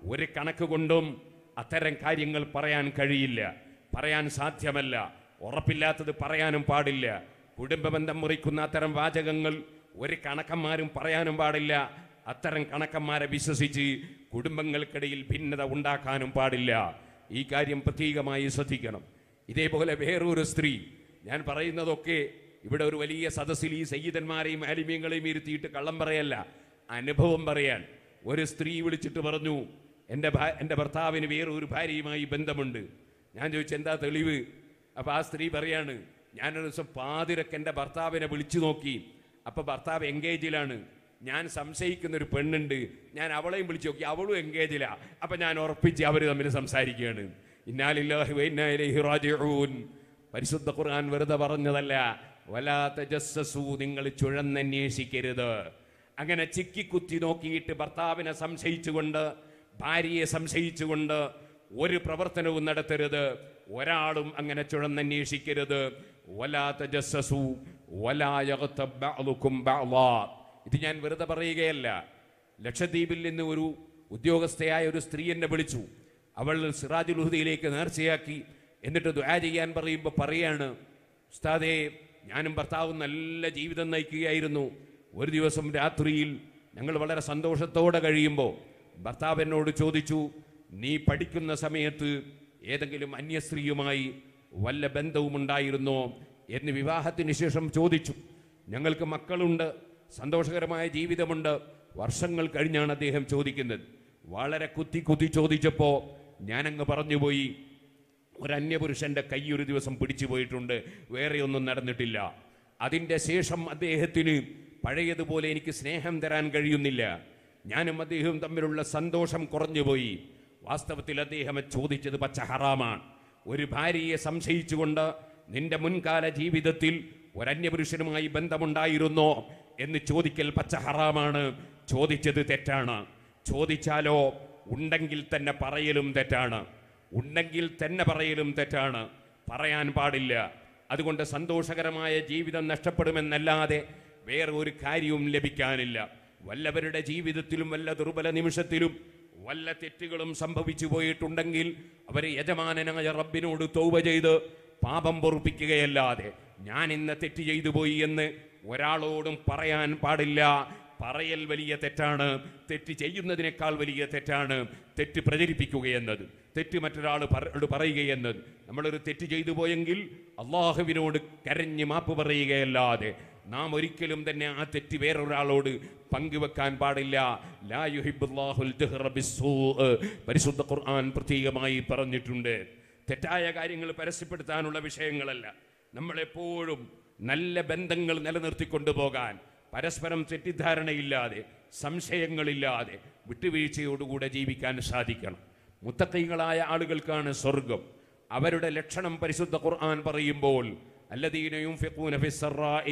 ഒരു കണക്ക് കൊണ്ടും അത്തരം കാര്യങ്ങൾ പറയാൻ കഴിയില്ല പറയാൻ സാധ്യമല്ല ഉറപ്പില്ലാത്തത് പറയാനും പാടില്ല കുടുംബബന്ധം മുറിക്കുന്ന അത്തരം വാചകങ്ങൾ ഒരു കണക്കന്മാരും പറയാനും പാടില്ല അത്തരം കണക്കന്മാരെ വിശ്വസിച്ച് കുടുംബങ്ങൾക്കിടയിൽ ഭിന്നത ഉണ്ടാക്കാനും പാടില്ല ഈ കാര്യം പ്രത്യേകമായി ശ്രദ്ധിക്കണം ഇതേപോലെ വേറൊരു സ്ത്രീ ഞാൻ പറയുന്നതൊക്കെ ഇവിടെ ഒരു വലിയ സദസ്സിൽ ഈ സയ്യിദന്മാരെയും ആലിമ്യങ്ങളെയും ഇരുത്തിയിട്ട് കള്ളം പറയല്ല അനുഭവം പറയാൻ ഒരു സ്ത്രീ വിളിച്ചിട്ട് പറഞ്ഞു എൻ്റെ ഭാ എൻ്റെ ഭർത്താവിന് വേറൊരു ഭാര്യയുമായി ബന്ധമുണ്ട് ഞാൻ ചോദിച്ചു എന്താ തെളിവ് അപ്പൊ ആ സ്ത്രീ പറയാണ് ഞാനൊരു ദിവസം പാതിരക്ക് എൻ്റെ ഭർത്താവിനെ വിളിച്ചു നോക്കി അപ്പൊ ഭർത്താവ് എൻഗേജിലാണ് ഞാൻ സംശയിക്കുന്ന ഒരു പെണ്ണുണ്ട് ഞാൻ അവളെയും വിളിച്ചു നോക്കി അവളും എൻഗേജിലാ അപ്പൊ ഞാൻ ഉറപ്പിച്ച് അവർ തമ്മിൽ സംസാരിക്കുകയാണ് ഇന്നാലില്ലാഹി വ ഇന്നാ ഇലൈഹി റാജിഊൻ പരിശുദ്ധ ഖുർആൻ വെറുതെ പറഞ്ഞതല്ല വലാ തജസ്സസു നിങ്ങൾ ചുഴന്നന്വേഷിക്കരുത് അങ്ങനെ ചിക്കിക്കുത്തി നോക്കിയിട്ട് ഭർത്താവിനെ സംശയിച്ചുകൊണ്ട് ഭാര്യയെ സംശയിച്ചുകൊണ്ട് ഒരു പ്രവർത്തനവും നടത്തരുത് ഒരാളും അങ്ങനെ ചുഴന്നന്വേഷിക്കരുത് വലാ തജസ്സസു വലാ യഗ്തബ് ബഅ്ദുകും ബഅ്ളാ ഇത് ഞാൻ വെറുതെ പറയുകയല്ല ലക്ഷദ്വീപിൽ നിന്ന് ഒരു ഉദ്യോഗസ്ഥയായ ഒരു സ്ത്രീ എന്നെ വിളിച്ചു അവൾ സിറാജുൽ ഹുദയിലേക്ക് നേർച്ചയാക്കി എന്നിട്ട് ദ്വാ ചെയ്യാൻ പറയുമ്പോൾ പറയാണ് ഉസ്താദേ ഞാനും ഭർത്താവും നല്ല ജീവിതം നയിക്കുകയായിരുന്നു ഒരു ദിവസം രാത്രിയിൽ ഞങ്ങൾ വളരെ സന്തോഷത്തോടെ കഴിയുമ്പോൾ ഭർത്താവ് എന്നോട് ചോദിച്ചു നീ പഠിക്കുന്ന സമയത്ത് ഏതെങ്കിലും അന്യസ്ത്രീയുമായി വല്ല ബന്ധവുമുണ്ടായിരുന്നോ എന്ന് വിവാഹത്തിന് ശേഷം ചോദിച്ചു ഞങ്ങൾക്ക് മക്കളുണ്ട് സന്തോഷകരമായ ജീവിതമുണ്ട് വർഷങ്ങൾ കഴിഞ്ഞാണ് അദ്ദേഹം ചോദിക്കുന്നത് വളരെ കുത്തി കുത്തി ചോദിച്ചപ്പോൾ ഞാനങ്ങ് പറഞ്ഞുപോയി ഒരു അന്യപുരുഷന്റെ കൈ ഒരു ദിവസം പിടിച്ചു പോയിട്ടുണ്ട് വേറെ ഒന്നും നടന്നിട്ടില്ല അതിൻ്റെ ശേഷം അദ്ദേഹത്തിന് പഴയതുപോലെ എനിക്ക് സ്നേഹം തരാൻ കഴിയുന്നില്ല ഞാനും അദ്ദേഹവും തമ്മിലുള്ള സന്തോഷം കുറഞ്ഞുപോയി വാസ്തവത്തിൽ അദ്ദേഹം ചോദിച്ചത് പച്ച ഹറാമാണ് ഒരു ഭാര്യയെ സംശയിച്ചുകൊണ്ട് നിന്റെ മുൻകാല ജീവിതത്തിൽ ഒരന്യപുരുഷനുമായി ബന്ധമുണ്ടായിരുന്നോ എന്ന് ചോദിക്കൽ പച്ച ഹറാമാണ് ചോദിച്ചത് തെറ്റാണ് ചോദിച്ചാലോ ഉണ്ടെങ്കിൽ തന്നെ പറയലും തെറ്റാണ് ഉണ്ടെങ്കിൽ തന്നെ പറയലും തെറ്റാണ് പറയാൻ പാടില്ല അതുകൊണ്ട് സന്തോഷകരമായ ജീവിതം നഷ്ടപ്പെടുമെന്നല്ലാതെ വേറെ ഒരു കാര്യവും ലഭിക്കാനില്ല വല്ലവരുടെ ജീവിതത്തിലും വല്ല ദുർബല നിമിഷത്തിലും വല്ല തെറ്റുകളും സംഭവിച്ചു പോയിട്ടുണ്ടെങ്കിൽ അവരെ യജമാനനായ റബ്ബിനോട് തൗബ ചെയ്ത് പാപം പൊറുപ്പിക്കുകയല്ലാതെ ഞാൻ ഇന്ന് തെറ്റ് ചെയ്തു പോയി എന്ന് ഒരാളോടും പറയാൻ പാടില്ല പറയൽ വലിയ തെറ്റാണ് തെറ്റ് ചെയ്യുന്നതിനേക്കാൾ വലിയ തെറ്റാണ് തെറ്റ് പ്രചരിപ്പിക്കുക എന്നത് തെറ്റ് മറ്റൊരാൾ പറ- പറയുകയെന്നത് നമ്മളൊരു തെറ്റ് ചെയ്തു പോയെങ്കിൽ അള്ളാഹുവിനോട് കരഞ്ഞ് മാപ്പ് പറയുകയല്ലാതെ നാം ഒരിക്കലും തന്നെ ആ തെറ്റ് വേറൊരാളോട് പങ്കുവെക്കാൻ പാടില്ല ലാ യുഹിബ്ബുല്ലാഹുൽ ജഹ്റ ബിസ്സൂഅ്. പരിശുദ്ധ ഖുർആൻ പ്രത്യേകമായി പറഞ്ഞിട്ടുണ്ട് തെറ്റായ കാര്യങ്ങൾ പരസ്യപ്പെടുത്താനുള്ള വിഷയങ്ങളല്ല നമ്മളെപ്പോഴും നല്ല ബന്ധങ്ങൾ നിലനിർത്തിക്കൊണ്ടു പോകാൻ പരസ്പരം തെറ്റിദ്ധാരണയില്ലാതെ സംശയങ്ങളില്ലാതെ വിട്ടുവീഴ്ചയോടുകൂടെ ജീവിക്കാൻ സാധിക്കണം മുത്തക്കൈകളായ ആളുകൾക്കാണ് സ്വർഗം അവരുടെ ലക്ഷണം പരിശുദ്ധ ഖുർആൻ പറയുമ്പോൾ الذين ينفقون في السراء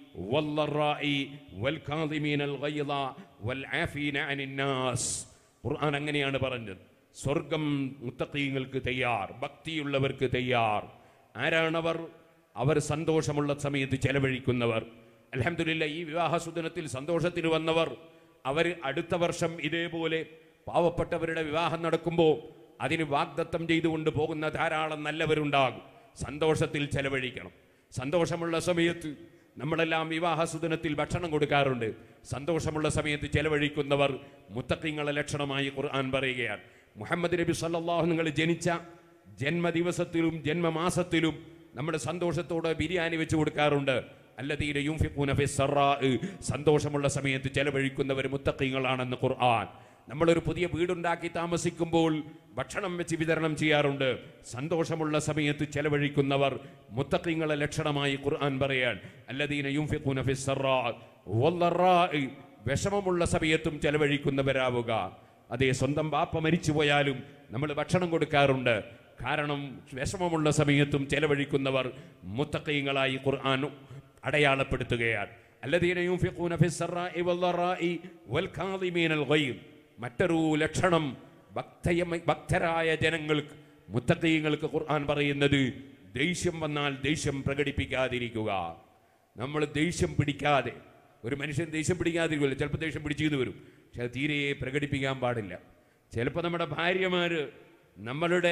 والضراء والكاظمين الغيظ والعافين عن الناس ഖുർആൻ അങ്ങനെയാണ് പറഞ്ഞത് സ്വർഗം മുത്തക്കീങ്ങൾക്ക് തയ്യാർ ഭക്തിയുള്ളവർക്ക് തയ്യാർ ആരാണവർ അവർ സന്തോഷമുള്ള സമയത്ത് ചെലവഴിക്കുന്നവർ അലഹമില്ല ഈ വിവാഹസുദിനത്തിൽ സന്തോഷത്തിന് വന്നവർ അവർ അടുത്ത വർഷം ഇതേപോലെ പാവപ്പെട്ടവരുടെ വിവാഹം നടക്കുമ്പോൾ അതിന് വാഗ്ദത്തം ചെയ്തുകൊണ്ട് പോകുന്ന ധാരാളം നല്ലവരുണ്ടാകും സന്തോഷത്തിൽ ചെലവഴിക്കണം സന്തോഷമുള്ള സമയത്ത് നമ്മളെല്ലാം വിവാഹസുദിനത്തിൽ ഭക്ഷണം കൊടുക്കാറുണ്ട് സന്തോഷമുള്ള സമയത്ത് ചെലവഴിക്കുന്നവർ മുത്തക്കിങ്ങളെ ലക്ഷണമായി ഖുർആൻ പറയുകയാണ് മുഹമ്മദ് നബി സല്ലല്ലാഹു നിങ്ങൾ ജനിച്ച ജന്മദിവസത്തിലും ജന്മമാസത്തിലും നമ്മുടെ സന്തോഷത്തോടെ ബിരിയാണി വെച്ച് കൊടുക്കാറുണ്ട് അല്ലതീന യുംഫിഖൂന ഫി സറാഇ സന്തോഷമുള്ള സമയത്ത് ചെലവഴിക്കുന്നവർ മുത്തഖീങ്ങളാണെന്ന് ഖുർആൻ നമ്മളൊരു പുതിയ വീടുണ്ടാക്കി താമസിക്കുമ്പോൾ ഭക്ഷണം വെച്ച് വിതരണം ചെയ്യാറുണ്ട് സന്തോഷമുള്ള സമയത്ത് ചെലവഴിക്കുന്നവർ മുത്തഖീങ്ങളെ ലക്ഷണമായി ഖുർആൻ പറയാൻ അല്ലദീന യുംഫിഖൂന ഫി സറാഇ വല്ലറാഇ വിഷമമുള്ള സമയത്തും ചെലവഴിക്കുന്നവരാവുക അതേ സ്വന്തം ബാപ്പ മരിച്ചു പോയാലും നമ്മൾ ഭക്ഷണം കൊടുക്കാറുണ്ട് കാരണം വിഷമമുള്ള സമയത്തും ചെലവഴിക്കുന്നവർ മുത്തക്കീങ്ങളായി ഖുർആൻ അടയാളപ്പെടുത്തുകയാണ് അല്ലദീന യുൻഫിഖൂന ഫിസ്സറാഇ വല്ലറാഇ വൽകാദിമീനൽ ഗൈദ് മറ്റൊരു ലക്ഷണം ഭക്തയ ഭക്തരായ ജനങ്ങൾക്ക് മുത്തക്കീങ്ങൾക്ക് ഖുർആൻ പറയുന്നത് ദേഷ്യം വന്നാൽ ദേഷ്യം പ്രകടിപ്പിക്കാതിരിക്കുക നമ്മൾ ദേഷ്യം പിടിക്കാതെ ഒരു മനുഷ്യൻ ദേഷ്യം പിടിക്കാതിരിക്കില്ല ചിലപ്പോൾ ദേഷ്യം പിടിച്ചെന്ന് വരും പക്ഷെ അത് തീരെ പ്രകടിപ്പിക്കാൻ പാടില്ല ചിലപ്പോൾ നമ്മുടെ ഭാര്യമാര് നമ്മളുടെ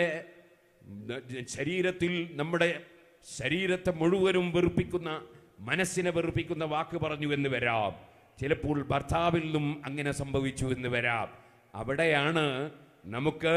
ശരീരത്തിൽ നമ്മുടെ ശരീരത്തെ മുഴുവനും വെറുപ്പിക്കുന്ന മനസ്സിനെ വെറുപ്പിക്കുന്ന വാക്ക് പറഞ്ഞു എന്ന് വരാം ചിലപ്പോൾ ഭർത്താവിൽ നിന്നും അങ്ങനെ സംഭവിച്ചു എന്ന് വരാം അവിടെയാണ് നമുക്ക്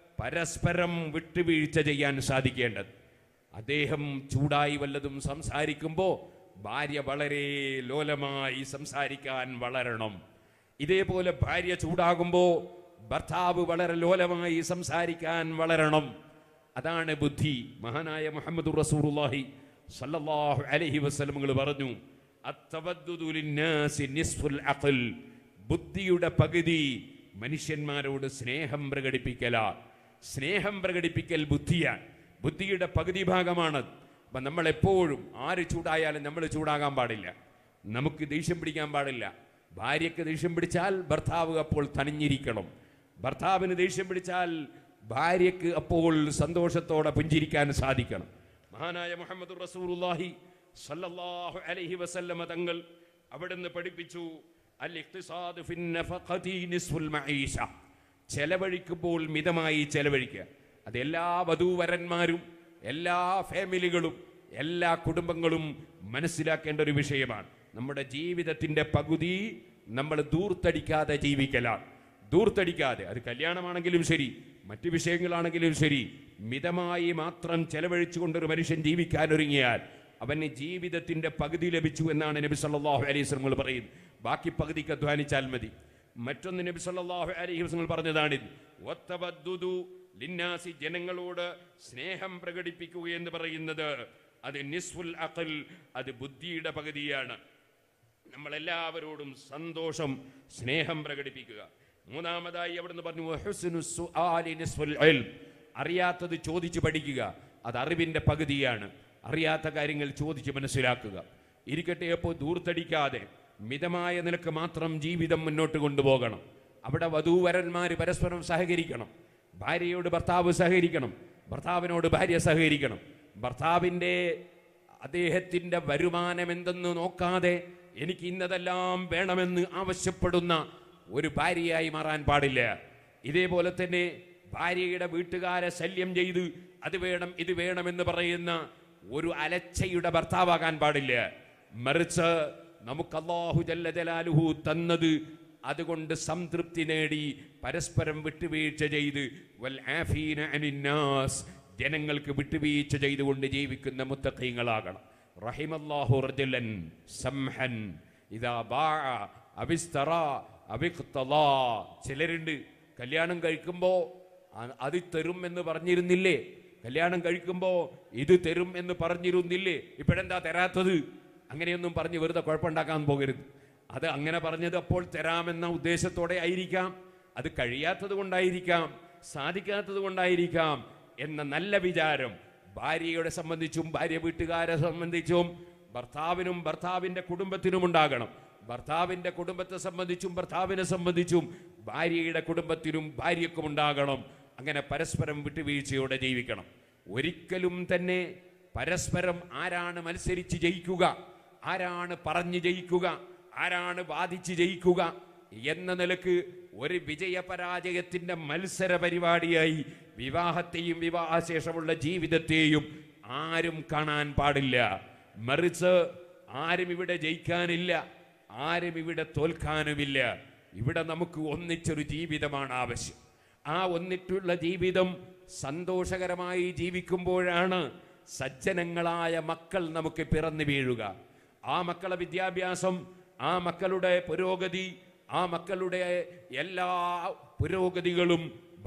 പരസ്പരം വിട്ടുവീഴ്ച ചെയ്യാൻ സാധിക്കേണ്ടത് അദ്ദേഹം ചൂടായി വല്ലതും സംസാരിക്കുമ്പോൾ ഭാര്യ വളരെ ലോലമായി സംസാരിക്കാൻ വളരണം ഇതേപോലെ ഭാര്യ ചൂടാകുമ്പോൾ ഭർത്താവ് വളരെ ലോലമായി സംസാരിക്കാൻ വളരണം അതാണ് ബുദ്ധി മഹാനായ മുഹമ്മദ് റസൂറുല്ലാഹി സല്ലല്ലാഹു അലൈഹി വസല്ലമകൾ പറഞ്ഞു അത്തവദ്ദുദു ലിന്നാസി നിസ്ഫുൽ അഖൽ ബുദ്ധിയുടെ പകുതി മനുഷ്യന്മാരോട് സ്നേഹം പ്രകടിപ്പിക്കല സ്നേഹം പ്രകടിപ്പിക്കൽ ബുദ്ധിയാണ് ബുദ്ധിയുടെ പകുതി ഭാഗമാണ് അപ്പൊ നമ്മൾ എപ്പോഴും ആര് ചൂടായാലും നമ്മൾ ചൂടാകാൻ പാടില്ല നമുക്ക് ദേഷ്യം പിടിക്കാൻ പാടില്ല ഭാര്യയ്ക്ക് ദേഷ്യം പിടിച്ചാൽ ഭർത്താവ് അപ്പോൾ തണിഞ്ഞിരിക്കണം ഭർത്താവിന് ദേഷ്യം പിടിച്ചാൽ ഭാര്യയ്ക്ക് അപ്പോൾ സന്തോഷത്തോടെ പുഞ്ചിരിക്കാൻ സാധിക്കണം മഹാനായ മുഹമ്മദ് റസൂലുള്ളാഹി സല്ലല്ലാഹു അലൈഹി വസല്ലമ തങ്ങൾ അവിടുന്ന് പഠിപ്പിച്ചു അൽ ഇഖ്തിസാദ് ഫിൻ നഫഖതി നിസ്ഫുൽ മഈഷ ചെലവഴിക്കുമ്പോൾ മിതമായി ചെലവഴിക്കുക അത് എല്ലാ വധൂവരന്മാരും എല്ലാ ഫാമിലികളും എല്ലാ കുടുംബങ്ങളും മനസ്സിലാക്കേണ്ട ഒരു വിഷയമാണ് നമ്മുടെ ജീവിതത്തിന്റെ പകുതി നമ്മൾ ദൂർത്തടിക്കാതെ ജീവിക്കലാണ് ദൂർത്തടിക്കാതെ അത് കല്യാണമാണെങ്കിലും ശരി മറ്റു വിഷയങ്ങളാണെങ്കിലും ശരി മിതമായി മാത്രം ചെലവഴിച്ചുകൊണ്ടൊരു മനുഷ്യൻ ജീവിക്കാൻ ഒരുങ്ങിയാൽ അവന് ജീവിതത്തിന്റെ പകുതി ലഭിച്ചു എന്നാണ് നബി സല്ലല്ലാഹു അലൈഹി വസല്ലം പറയുന്നത് ബാക്കി പകുതിക്ക് അധ്വാനിച്ചാൽ മതി മറ്റൊന്ന് നബി സല്ലല്ലാഹു അലൈഹി വസല്ലം പറഞ്ഞതാണ് വത്തബദ്ദുദു ലിന്നാസി ജനങ്ങളോട് സ്നേഹം പ്രകടിപ്പിക്കുക എന്ന് പറയുന്നത് അത് നിസ്ഫുൽ അഖൽ അത് ബുദ്ധിയുടെ പകുതിയാണ് നമ്മളെല്ലാവരോടും സന്തോഷം സ്നേഹം പ്രകടിപ്പിക്കുക മൂന്നാമതായി അവിടുന്ന് പറഞ്ഞു വഹുസ്നു സുആലി നിസ്ഫുൽ ഇൽം. അറിയാത്തത് ചോദിച്ചു പഠിക്കുക അത് അറിവിന്റെ പകുതിയാണ് അറിയാത്ത കാര്യങ്ങൾ ചോദിച്ച് മനസ്സിലാക്കുക ഇരിക്കട്ടെ അപ്പോൾ ദൂർത്തടിക്കാതെ മിതമായ നിലക്ക് മാത്രം ജീവിതം മുന്നോട്ട് കൊണ്ടുപോകണം അവിടെ വധൂവരന്മാർ പരസ്പരം സഹകരിക്കണം ഭാര്യയോട് ഭർത്താവ് സഹകരിക്കണം ഭർത്താവിനോട് ഭാര്യ സഹകരിക്കണം ഭർത്താവിൻ്റെ അദ്ദേഹത്തിൻ്റെ വരുമാനം എന്തെന്ന് നോക്കാതെ എനിക്ക് ഇന്നതെല്ലാം വേണമെന്ന് ആവശ്യപ്പെടുന്ന ഒരു ഭാര്യയായി മാറാൻ പാടില്ല ഇതേപോലെ തന്നെ ഭാര്യയുടെ വീട്ടുകാരെ ശല്യം ചെയ്ത് അത് വേണം ഇത് വേണമെന്ന് പറയുന്ന ഒരു അലച്ചയുടെ ഭർത്താവാകാൻ പാടില്ല മറിച്ച് നമുക്ക് അള്ളാഹു ജല്ല ജലാലുഹു തന്നത് അതുകൊണ്ട് സംതൃപ്തി നേടി പരസ്പരം വിട്ടുവീഴ്ച ചെയ്ത് വൽ ആഫീന അനിന്നാസ് ജനങ്ങൾക്ക് വിട്ടുവീഴ്ച ചെയ്തുകൊണ്ട് ജീവിക്കുന്ന മുത്തഖീങ്ങളാകണം റഹിമല്ലാഹു റജുലൻ സംഹൻ ഇതാ ബാഅ അബിസ്തറ അബിഖ്തലാ ചിലരുണ്ട് കല്യാണം കഴിക്കുമ്പോൾ അത് തരും എന്ന് പറഞ്ഞിരുന്നില്ലേ കല്യാണം കഴിക്കുമ്പോൾ ഇത് തരും എന്ന് പറഞ്ഞിരുന്നില്ലേ ഇപ്പോഴെന്താ തരാത്തത് അങ്ങനെയൊന്നും പറഞ്ഞ് വെറുതെ കുഴപ്പമുണ്ടാക്കാൻ പോകരുത് അത് അങ്ങനെ പറഞ്ഞത് അപ്പോൾ തരാമെന്ന ഉദ്ദേശത്തോടെ ആയിരിക്കാം അത് കഴിയാത്തത് കൊണ്ടായിരിക്കാം സാധിക്കാത്തത് കൊണ്ടായിരിക്കാം എന്ന നല്ല വിചാരം ഭാര്യയുടെ സംബന്ധിച്ചും ഭാര്യ വീട്ടുകാരെ സംബന്ധിച്ചും ഭർത്താവിനും ഭർത്താവിന്റെ കുടുംബത്തിനും ഉണ്ടാകണം ഭർത്താവിന്റെ കുടുംബത്തെ സംബന്ധിച്ചും ഭർത്താവിനെ സംബന്ധിച്ചും ഭാര്യയുടെ കുടുംബത്തിനും ഭാര്യക്കും ഉണ്ടാകണം അങ്ങനെ പരസ്പരം വിട്ടുവീഴ്ചയോടെ ജീവിക്കണം ഒരിക്കലും തന്നെ പരസ്പരം ആരാണ് മത്സരിച്ച് ജയിക്കുക ആരാണ് പറഞ്ഞു ജയിക്കുക ആരാണ് വാദിച്ച് ജയിക്കുക എന്ന നിലക്ക് ഒരു വിജയപരാജയത്തിന്റെ മത്സര പരിപാടിയായി വിവാഹത്തെയും വിവാഹശേഷമുള്ള ജീവിതത്തെയും ആരും കാണാൻ പാടില്ല മറിച്ച് ആരും ഇവിടെ ജയിക്കാനില്ല ആരും ഇവിടെ തോൽക്കാനുമില്ല ഇവിടെ നമുക്ക് ഒന്നിച്ചൊരു ജീവിതമാണ് ആവശ്യം ആ ഒന്നിട്ടുള്ള ജീവിതം സന്തോഷകരമായി ജീവിക്കുമ്പോഴാണ് സജ്ജനങ്ങളായ മക്കൾ നമുക്ക് പിറന്നു വീഴുക ആ മക്കളെ വിദ്യാഭ്യാസം ആ മക്കളുടെ പുരോഗതി ആ മക്കളുടെ എല്ലാ പുരോഗതികളും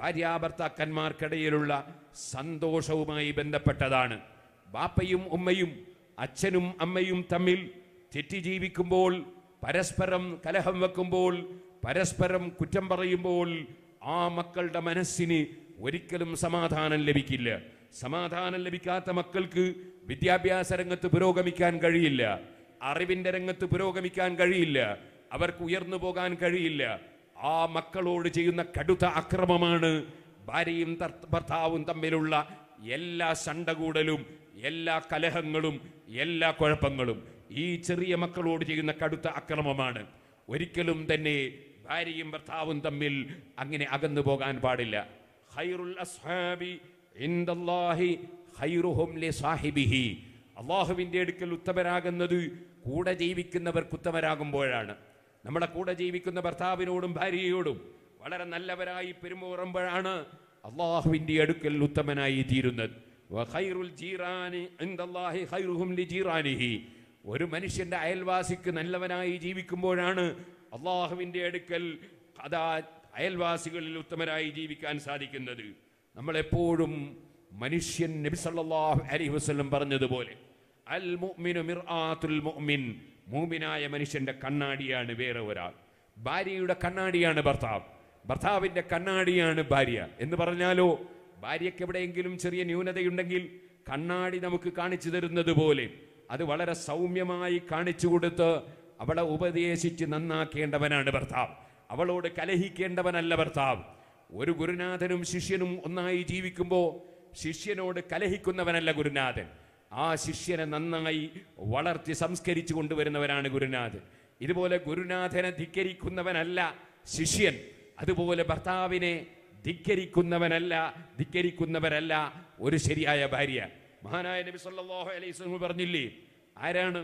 ഭാര്യാഭർത്താക്കന്മാർക്കിടയിലുള്ള സന്തോഷവുമായി ബന്ധപ്പെട്ടതാണ് ബാപ്പയും ഉമ്മയും അച്ഛനും അമ്മയും തമ്മിൽ തെറ്റി ജീവിക്കുമ്പോൾ പരസ്പരം കലഹം വെക്കുമ്പോൾ പരസ്പരം കുറ്റം പറയുമ്പോൾ ആ മക്കളുടെ മനസ്സിന് ഒരിക്കലും സമാധാനം ലഭിക്കില്ല സമാധാനം ലഭിക്കാത്ത മക്കൾക്ക് വിദ്യാഭ്യാസ രംഗത്ത് പുരോഗമിക്കാൻ കഴിയില്ല അറിവിന്റെ രംഗത്ത് പുരോഗമിക്കാൻ കഴിയില്ല അവർക്ക് ഉയർന്നു പോകാൻ കഴിയില്ല ആ മക്കളോട് ചെയ്യുന്ന കടുത്ത അക്രമമാണ് ഭാര്യയും തർ- ഭർത്താവും തമ്മിലുള്ള എല്ലാ ശണ്ടകൂടലും എല്ലാ കലഹങ്ങളും എല്ലാ കുഴപ്പങ്ങളും ഈ ചെറിയ മക്കളോട് ചെയ്യുന്ന കടുത്ത അക്രമമാണ് ഒരിക്കലും തന്നെ ഭാര്യയും ഭർത്താവും തമ്മിൽ അങ്ങനെ അകന്നു പോകാൻ പാടില്ല ഖൈറുൽ അസ്ഹാബി ഇൻദല്ലാഹി ഖൈറുഹും ലിസാഹിബിഹി അള്ളാഹുവിൻ്റെ അടുക്കൽ ഉത്തമരാകുന്നത് കൂടെ ജീവിക്കുന്നവർക്ക് ഉത്തമരാകുമ്പോഴാണ് നമ്മുടെ കൂടെ ജീവിക്കുന്ന ഭർത്താവിനോടും ഭാര്യയോടും വളരെ നല്ലവരായി പെരുമാറുമ്പോഴാണ് അള്ളാഹുവിൻ്റെ അടുക്കൽ ഉത്തമനായി തീരുന്നത് വഖൈറുൽ ജീറാനി ഇൻദല്ലാഹി ഖൈറുഹും ലിജീറാനിഹി ഒരു മനുഷ്യന്റെ അയൽവാസിക്ക് നല്ലവനായി ജീവിക്കുമ്പോഴാണ് അള്ളാഹുവിൻ്റെ അടുക്കൽ അതാ അയൽവാസികളിൽ ഉത്തമരായി ജീവിക്കാൻ സാധിക്കുന്നത് നമ്മളെപ്പോഴും മനുഷ്യൻ നബി സല്ലല്ലാഹു അലൈഹി വസല്ലം പറഞ്ഞതുപോലെ അൽ മുഅ്മിനു മിർആത്തുൽ മുഅ്മിൻ മൂമിനായ മനുഷ്യന്റെ കണ്ണാടിയാണ് വേറെ ഒരാൾ ഭാര്യയുടെ കണ്ണാടിയാണ് ഭർത്താവ് ഭർത്താവിന്റെ കണ്ണാടിയാണ് ഭാര്യ എന്ന് പറഞ്ഞാലോ ഭാര്യയ്ക്ക് എവിടെയെങ്കിലും ചെറിയ ന്യൂനതയുണ്ടെങ്കിൽ കണ്ണാടി നമുക്ക് കാണിച്ചു തരുന്നത് പോലെ അത് വളരെ സൗമ്യമായി കാണിച്ചു കൊടുത്ത് അവളെ ഉപദേശിച്ച് നന്നാക്കേണ്ടവനാണ് ഭർത്താവ് അവളോട് കലഹിക്കേണ്ടവനല്ല ഭർത്താവ് ഒരു ഗുരുനാഥനും ശിഷ്യനും ഒന്നായി ജീവിക്കുമ്പോൾ ശിഷ്യനോട് കലഹിക്കുന്നവനല്ല ഗുരുനാഥൻ ആ ശിഷ്യനെ നന്നായി വളർത്തി സംസ്കരിച്ചു കൊണ്ടുവരുന്നവനാണ് ഗുരുനാഥൻ ഇതുപോലെ ഗുരുനാഥനെ ധിക്കരിക്കുന്നവനല്ല ശിഷ്യൻ അതുപോലെ ഭർത്താവിനെ ധിക്കരിക്കുന്നവനല്ല ധിക്കരിക്കുന്നവരല്ല ഒരു ശരിയായ ഭാര്യ മഹാനായ നബി സല്ലല്ലാഹു അലൈഹി വസല്ലം പറഞ്ഞില്ലേ ആരാണ്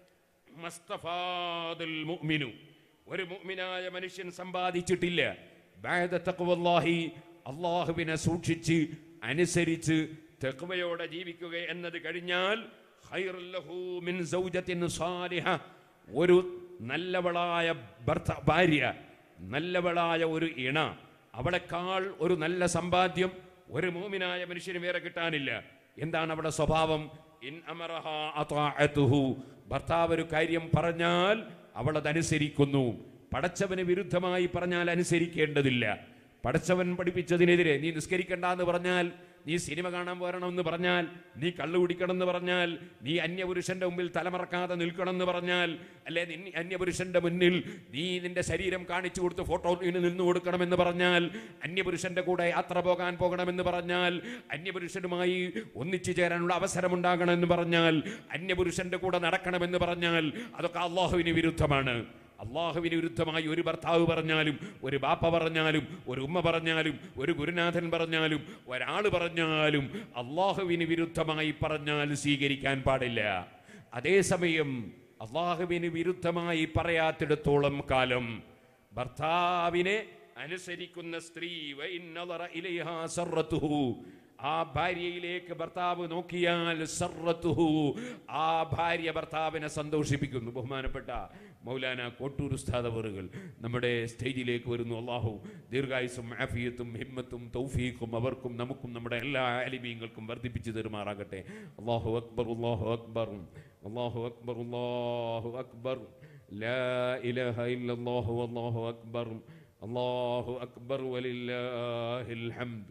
മസ്തഫാദുൽ മുഅ്മിനു ഒരു മുഅ്മിനായ മനുഷ്യൻ സമ്പാദിച്ചിട്ടില്ല ബഅദ തഖ്വല്ലാഹി അള്ളാഹുവിനെ സൂക്ഷിച്ച് അനുസരിച്ച് തെക്കുവയോടെ ജീവിക്കുക എന്നത് കഴിഞ്ഞാൽ ഖൈറുൽ ലഹു മിൻ സൗജത്തിൻ സാലിഹ ഒരു നല്ലവളായ ഭർത്ത ഭാര്യ നല്ലവളായ ഒരു ഇണ അവളെക്കാൾ ഒരു നല്ല സമ്പാദ്യം ഒരു മൂമിനായ മനുഷ്യന് വേറെ കിട്ടാനില്ല എന്താണ് അവിടെ സ്വഭാവം ഇൻ അമറഹ അതാഅതുഹു ഭർത്താവ് ഒരു കാര്യം പറഞ്ഞാൽ അവൾ അതനുസരിക്കുന്നു പടച്ചവന് വിരുദ്ധമായി പറഞ്ഞാൽ അനുസരിക്കേണ്ടതില്ല പടച്ചവൻ പഠിപ്പിച്ചതിനെതിരെ നീ നിസ്കരിക്കണ്ട എന്ന് പറഞ്ഞാൽ നീ സിനിമ കാണാൻ പോരണമെന്ന് പറഞ്ഞാൽ നീ കള്ളു കുടിക്കണം എന്ന് പറഞ്ഞാൽ നീ അന്യപുരുഷന്റെ മുമ്പിൽ തലമറക്കാതെ നിൽക്കണം എന്ന് പറഞ്ഞാൽ അല്ലെ നിൻ അന്യപുരുഷന്റെ മുന്നിൽ നീ നിന്റെ ശരീരം കാണിച്ചു കൊടുത്ത് ഫോട്ടോയിൽ നിന്ന് കൊടുക്കണമെന്ന് പറഞ്ഞാൽ അന്യപുരുഷന്റെ കൂടെ യാത്ര പോകാൻ പോകണമെന്ന് പറഞ്ഞാൽ അന്യപുരുഷനുമായി ഒന്നിച്ചു ചേരാനുള്ള അവസരമുണ്ടാകണമെന്ന് പറഞ്ഞാൽ അന്യപുരുഷന്റെ കൂടെ നടക്കണമെന്ന് പറഞ്ഞാൽ അതൊക്കെ അള്ളാഹുവിന് വിരുദ്ധമാണ് അള്ളാഹുവിന് വിരുദ്ധമായി ഒരു ഭർത്താവ് പറഞ്ഞാലും ഒരു ബാപ്പ പറഞ്ഞാലും ഒരു ഉമ്മ പറഞ്ഞാലും ഒരു ഗുരുനാഥൻ പറഞ്ഞാലും ഒരാൾ പറഞ്ഞാലും അള്ളാഹുവിന് വിരുദ്ധമായി പറഞ്ഞാൽ സ്വീകരിക്കാൻ പാടില്ല അതേസമയം അള്ളാഹുവിന് വിരുദ്ധമായി പറയാത്തിടത്തോളം കാലം ഭർത്താവിനെ അനുസരിക്കുന്ന സ്ത്രീ വഇൻ നദറ ഇലൈഹാ സർറത്തുഹു ആ ഭാര്യയിലേക്ക് ഭർത്താവ് നോക്കിയാൽ സർറത്തുഹു ആ ഭാര്യ ഭർത്താവിനെ സന്തോഷിപ്പിക്കുന്നു ബഹുമാനപ്പെട്ട മൗലാന കോട്ടൂർ ഉസ്താദ് അവറുകൾ നമ്മുടെ സ്റ്റേജിലേക്ക് വരുന്നു അള്ളാഹു ദീർഘായുസും ആഫിയത്തും ഹിമ്മത്തും തൗഫീഖും അവർക്കും നമുക്കും നമ്മുടെ എല്ലാ അലിമീങ്ങൾക്കും വർദ്ധിപ്പിച്ചു തരുമാറാകട്ടെ അള്ളാഹു അക്ബർ അള്ളാഹു അക്ബർ അള്ളാഹു അക്ബർ അള്ളാഹു അക്ബർ ലാ ഇലാഹ ഇല്ലല്ലാഹു അല്ലാഹു അക്ബർ അല്ലാഹു അക്ബർ വലില്ലാഹിൽ ഹംദ്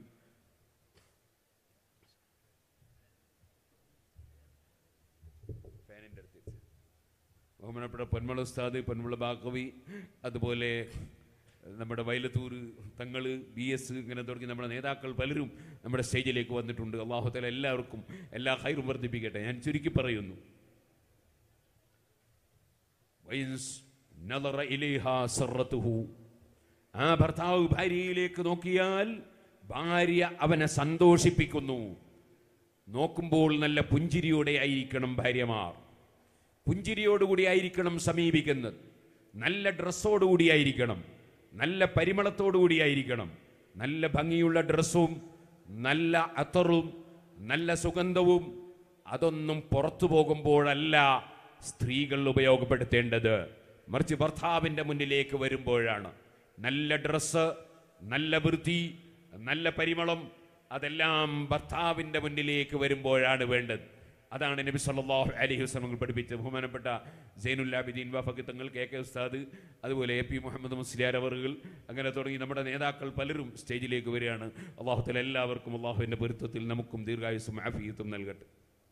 ഫാനിൻ്റെ അടുത്ത് വെച്ച്. ബഹുമാനപ്പെട്ട പൊന്മള ഉസ്താദ് പൊന്മള ബാക്കവി അതുപോലെ നമ്മുടെ വയലത്തൂർ തങ്ങൾ ബി എസ് ഇങ്ങനെ തുടങ്ങി നമ്മുടെ നേതാക്കൾ പലരും നമ്മുടെ സ്റ്റേജിലേക്ക് വന്നിട്ടുണ്ട് അള്ളാഹുത്തല എല്ലാവർക്കും എല്ലാ ഹൈറും വർദ്ധിപ്പിക്കട്ടെ ഞാൻ ചുരുക്കി പറയുന്നു വൈൻസ് നളറ ഇലൈഹാ സർറത്തുഹു. ആ ഭർത്താവ് ഭാര്യയിലേക്ക് നോക്കിയാൽ ഭാര്യ അവനെ സന്തോഷിപ്പിക്കുന്നു നോക്കുമ്പോൾ നല്ല പുഞ്ചിരിയോടെ ആയിരിക്കണം ഭാര്യമാർ പുഞ്ചിരിയോടുകൂടി ആയിരിക്കണം സമീപിക്കുന്നത് നല്ല ഡ്രസ്സോടുകൂടി ആയിരിക്കണം നല്ല പരിമളത്തോടുകൂടി ആയിരിക്കണം നല്ല ഭംഗിയുള്ള ഡ്രസ്സും നല്ല അത്തറും നല്ല സുഗന്ധവും അതൊന്നും പുറത്തു പോകുമ്പോഴല്ല സ്ത്രീകൾ ഉപയോഗപ്പെടുത്തേണ്ടത് മറിച്ച് ഭർത്താവിൻ്റെ മുന്നിലേക്ക് വരുമ്പോഴാണ് നല്ല ഡ്രസ്സ് നല്ല വൃത്തി നല്ല പരിമളം അതെല്ലാം ഭർത്താവിൻ്റെ മുന്നിലേക്ക് വരുമ്പോഴാണ് വേണ്ടത് അതാണ് നബി സല്ലല്ലാഹു അലൈഹി വസല്ലം പഠിപ്പിച്ച ബഹുമാനപ്പെട്ട സൈനുല്ലാബിദീൻ വഫക്ക് തങ്ങൾ കെ കെ ഉസ്താദ് അതുപോലെ എ പി മുഹമ്മദ് മുസ്ലിയാർ അവറുകൾ അങ്ങനെ തുടങ്ങി നമ്മുടെ നേതാക്കൾ പലരും സ്റ്റേജിലേക്ക് വരികയാണ് അള്ളാഹുത്തല എല്ലാവർക്കും അള്ളാഹുവിൻ്റെ പൊരുത്തത്തിൽ നമുക്കും ദീർഘായുസും ആഫിയത്തും നൽകട്ടെ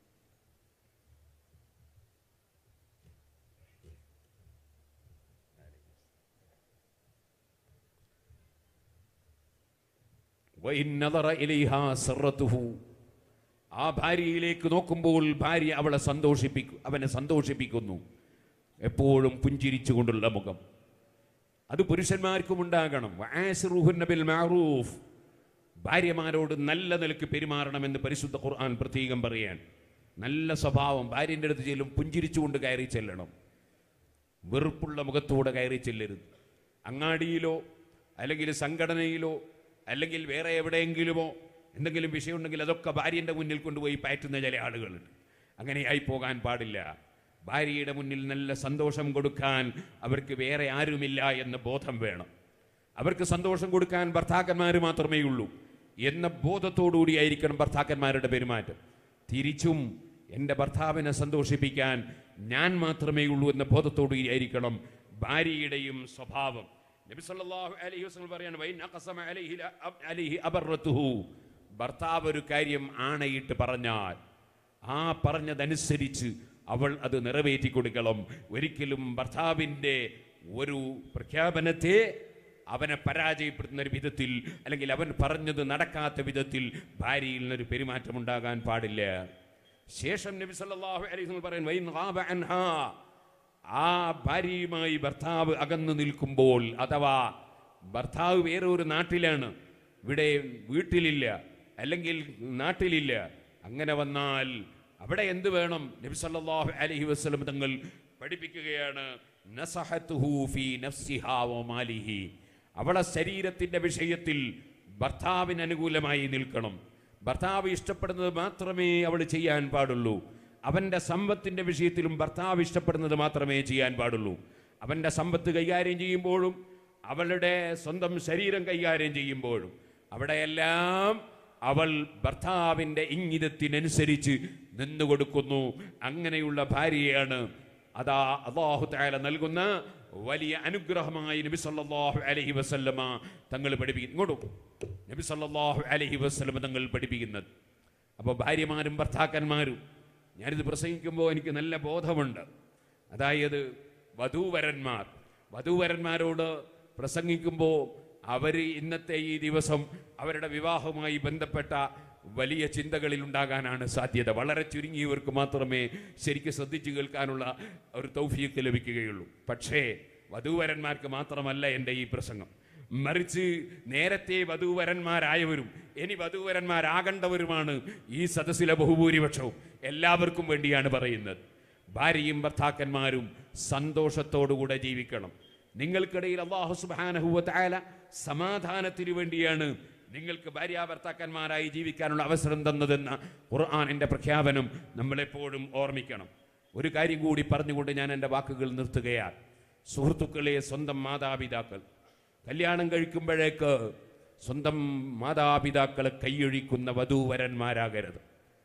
വഇൻ നദറ ഇലൈഹാ സർറത്തുഹു ആ ഭാര്യയിലേക്ക് നോക്കുമ്പോൾ ഭാര്യ അവളെ സന്തോഷിപ്പിക്കും അവനെ സന്തോഷിപ്പിക്കുന്നു എപ്പോഴും പുഞ്ചിരിച്ചുകൊണ്ടുള്ള മുഖം അത് പുരുഷന്മാർക്കും ഉണ്ടാകണം വആശിറുഹുന്ന ബിൽ മഅറൂഫ് ഭാര്യമാരോട് നല്ല നിലക്ക് പെരുമാറണമെന്ന് പരിശുദ്ധ ഖുർആൻ പ്രത്യേകം പറയാൻ നല്ല സ്വഭാവം ഭാര്യൻ്റെ അടുത്ത് ചെല്ലും പുഞ്ചിരിച്ചുകൊണ്ട് കയറി ചെല്ലണം വെറുപ്പുള്ള മുഖത്തോടെ കയറി ചെല്ലരുത് അങ്ങാടിയിലോ അല്ലെങ്കിൽ സംഘടനയിലോ അല്ലെങ്കിൽ വേറെ എവിടെയെങ്കിലുമോ എന്തെങ്കിലും വിഷയമുണ്ടെങ്കിൽ അതൊക്കെ ഭാര്യൻ്റെ മുന്നിൽ കൊണ്ടുപോയി പയറ്റുന്ന ചില ആളുകളുണ്ട് അങ്ങനെയായി പോകാൻ പാടില്ല ഭാര്യയുടെ മുന്നിൽ നല്ല സന്തോഷം കൊടുക്കാൻ അവർക്ക് വേറെ ആരുമില്ല എന്ന ബോധം വേണം അവർക്ക് സന്തോഷം കൊടുക്കാൻ ഭർത്താക്കന്മാർ മാത്രമേ ഉള്ളൂ എന്ന ബോധത്തോടുകൂടിയായിരിക്കണം ഭർത്താക്കന്മാരുടെ പെരുമാറ്റം തിരിച്ചും എൻ്റെ ഭർത്താവിനെ സന്തോഷിപ്പിക്കാൻ ഞാൻ മാത്രമേ ഉള്ളൂ എന്ന ബോധത്തോടുകൂടിയായിരിക്കണം ഭാര്യയുടെയും സ്വഭാവം നബി സല്ലല്ലാഹു അലൈഹി വസല്ലം പറയാണ് വൈൻ അഖസമ അലൈഹി ല- അബ്- അലൈഹി അബറത്തുഹു ഭർത്താവ് ഒരു കാര്യം ആണയിട്ട് പറഞ്ഞാൽ ആ പറഞ്ഞതനുസരിച്ച് അവൾ അത് നിറവേറ്റി കൊടുക്കണം ഒരിക്കലും ഭർത്താവിൻ്റെ ഒരു പ്രഖ്യാപനത്തെ അവനെ പരാജയപ്പെടുത്തുന്ന ഒരു വിധത്തിൽ അല്ലെങ്കിൽ അവൻ പറഞ്ഞത് നടക്കാത്ത വിധത്തിൽ ഭാര്യയിൽ നിന്നൊരു പെരുമാറ്റം ഉണ്ടാകാൻ പാടില്ല ശേഷം നബി സല്ലല്ലാഹു അലൈഹി വസല്ലം പറയും "വൈൻ ഗാബ അൻഹാ" ആ ഭാര്യയുമായി ഭർത്താവ് അകന്നു നിൽക്കുമ്പോൾ അഥവാ ഭർത്താവ് വേറെ ഒരു നാട്ടിലാണ് ഇവിടെ വീട്ടിലില്ല അല്ലെങ്കിൽ നാട്ടിലില്ല അങ്ങനെ വന്നാൽ അവിടെ എന്ത് വേണം നബി സല്ലല്ലാഹു അലൈഹി വസല്ലം തങ്ങൾ പഠിപ്പിക്കുകയാണ് നസഹത്തുഹു ഫീ നഫ്സിഹാ വ മാലിഹി അവളെ ശരീരത്തിന്റെ വിഷയത്തിൽ ഭർത്താവിന് അനുകൂലമായി നിൽക്കണം ഭർത്താവ് ഇഷ്ടപ്പെടുന്നത് മാത്രമേ അവൾ ചെയ്യാൻ പാടുള്ളൂ അവന്റെ സമ്പത്തിന്റെ വിഷയത്തിലും ഭർത്താവ് ഇഷ്ടപ്പെടുന്നത് മാത്രമേ ചെയ്യാൻ പാടുള്ളൂ അവന്റെ സമ്പത്ത് കൈകാര്യം ചെയ്യുമ്പോഴും അവളുടെ സ്വന്തം ശരീരം കൈകാര്യം ചെയ്യുമ്പോഴും അവിടെയെല്ലാം അവൾ ഭർത്താവിന്റെ ഇംഗിതത്തിനനുസരിച്ച് നിന്നുകൊടുക്കുന്നു അങ്ങനെയുള്ള ഭാര്യയാണ് അതാ അള്ളാഹു താല നൽകുന്ന വലിയ അനുഗ്രഹമായി നബി സല്ലല്ലാഹു അലൈഹി വസല്ലമ തങ്ങൾ പഠിപ്പിക്കുന്നു ഇങ്ങോട്ടും നബി സല്ലല്ലാഹു അലൈഹി വസല്ലമ തങ്ങൾ പഠിപ്പിക്കുന്നത് അപ്പോൾ ഭാര്യമാരും ഭർത്താക്കന്മാരും ഞാനിത് പ്രസംഗിക്കുമ്പോൾ എനിക്ക് നല്ല ബോധമുണ്ട് അതായത് വധൂവരന്മാർ വധൂവരന്മാരോട് പ്രസംഗിക്കുമ്പോൾ അവർ ഇന്നത്തെ ഈ ദിവസം അവരുടെ വിവാഹവുമായി ബന്ധപ്പെട്ട വലിയ ചിന്തകളിൽ ഉണ്ടാകാനാണ് സാധ്യത വളരെ ചുരുങ്ങിയവർക്ക് മാത്രമേ ശരിക്കും ശ്രദ്ധിച്ചു കേൾക്കാനുള്ള ഒരു തൗഫീക്ക് ലഭിക്കുകയുള്ളൂ പക്ഷേ വധൂവരന്മാർക്ക് മാത്രമല്ല എൻ്റെ ഈ പ്രസംഗം മറിച്ച് നേരത്തെ വധൂവരന്മാരായവരും ഇനി വധൂവരന്മാരാകേണ്ടവരുമാണ് ഈ സദസ്സിലെ ബഹുഭൂരിപക്ഷവും എല്ലാവർക്കും വേണ്ടിയാണ് പറയുന്നത് ഭാര്യയും ഭർത്താക്കന്മാരും സന്തോഷത്തോടുകൂടെ ജീവിക്കണം നിങ്ങൾക്കിടയിൽ അള്ളാഹു സുബാനഹുവല സമാധാനത്തിന് വേണ്ടിയാണ് നിങ്ങൾക്ക് ഭാര്യ ഭർത്താക്കന്മാരായി ജീവിക്കാനുള്ള അവസരം തന്നതെന്ന ഖുർആാനിൻ്റെ പ്രഖ്യാപനം നമ്മളെപ്പോഴും ഓർമ്മിക്കണം ഒരു കാര്യം കൂടി പറഞ്ഞുകൊണ്ട് ഞാൻ എൻ്റെ വാക്കുകൾ നിർത്തുകയാണ് സുഹൃത്തുക്കളെ സ്വന്തം മാതാപിതാക്കൾ കല്യാണം കഴിക്കുമ്പോഴേക്ക് സ്വന്തം മാതാപിതാക്കളെ കൈയൊഴിക്കുന്ന വധൂവരന്മാരാകരുത്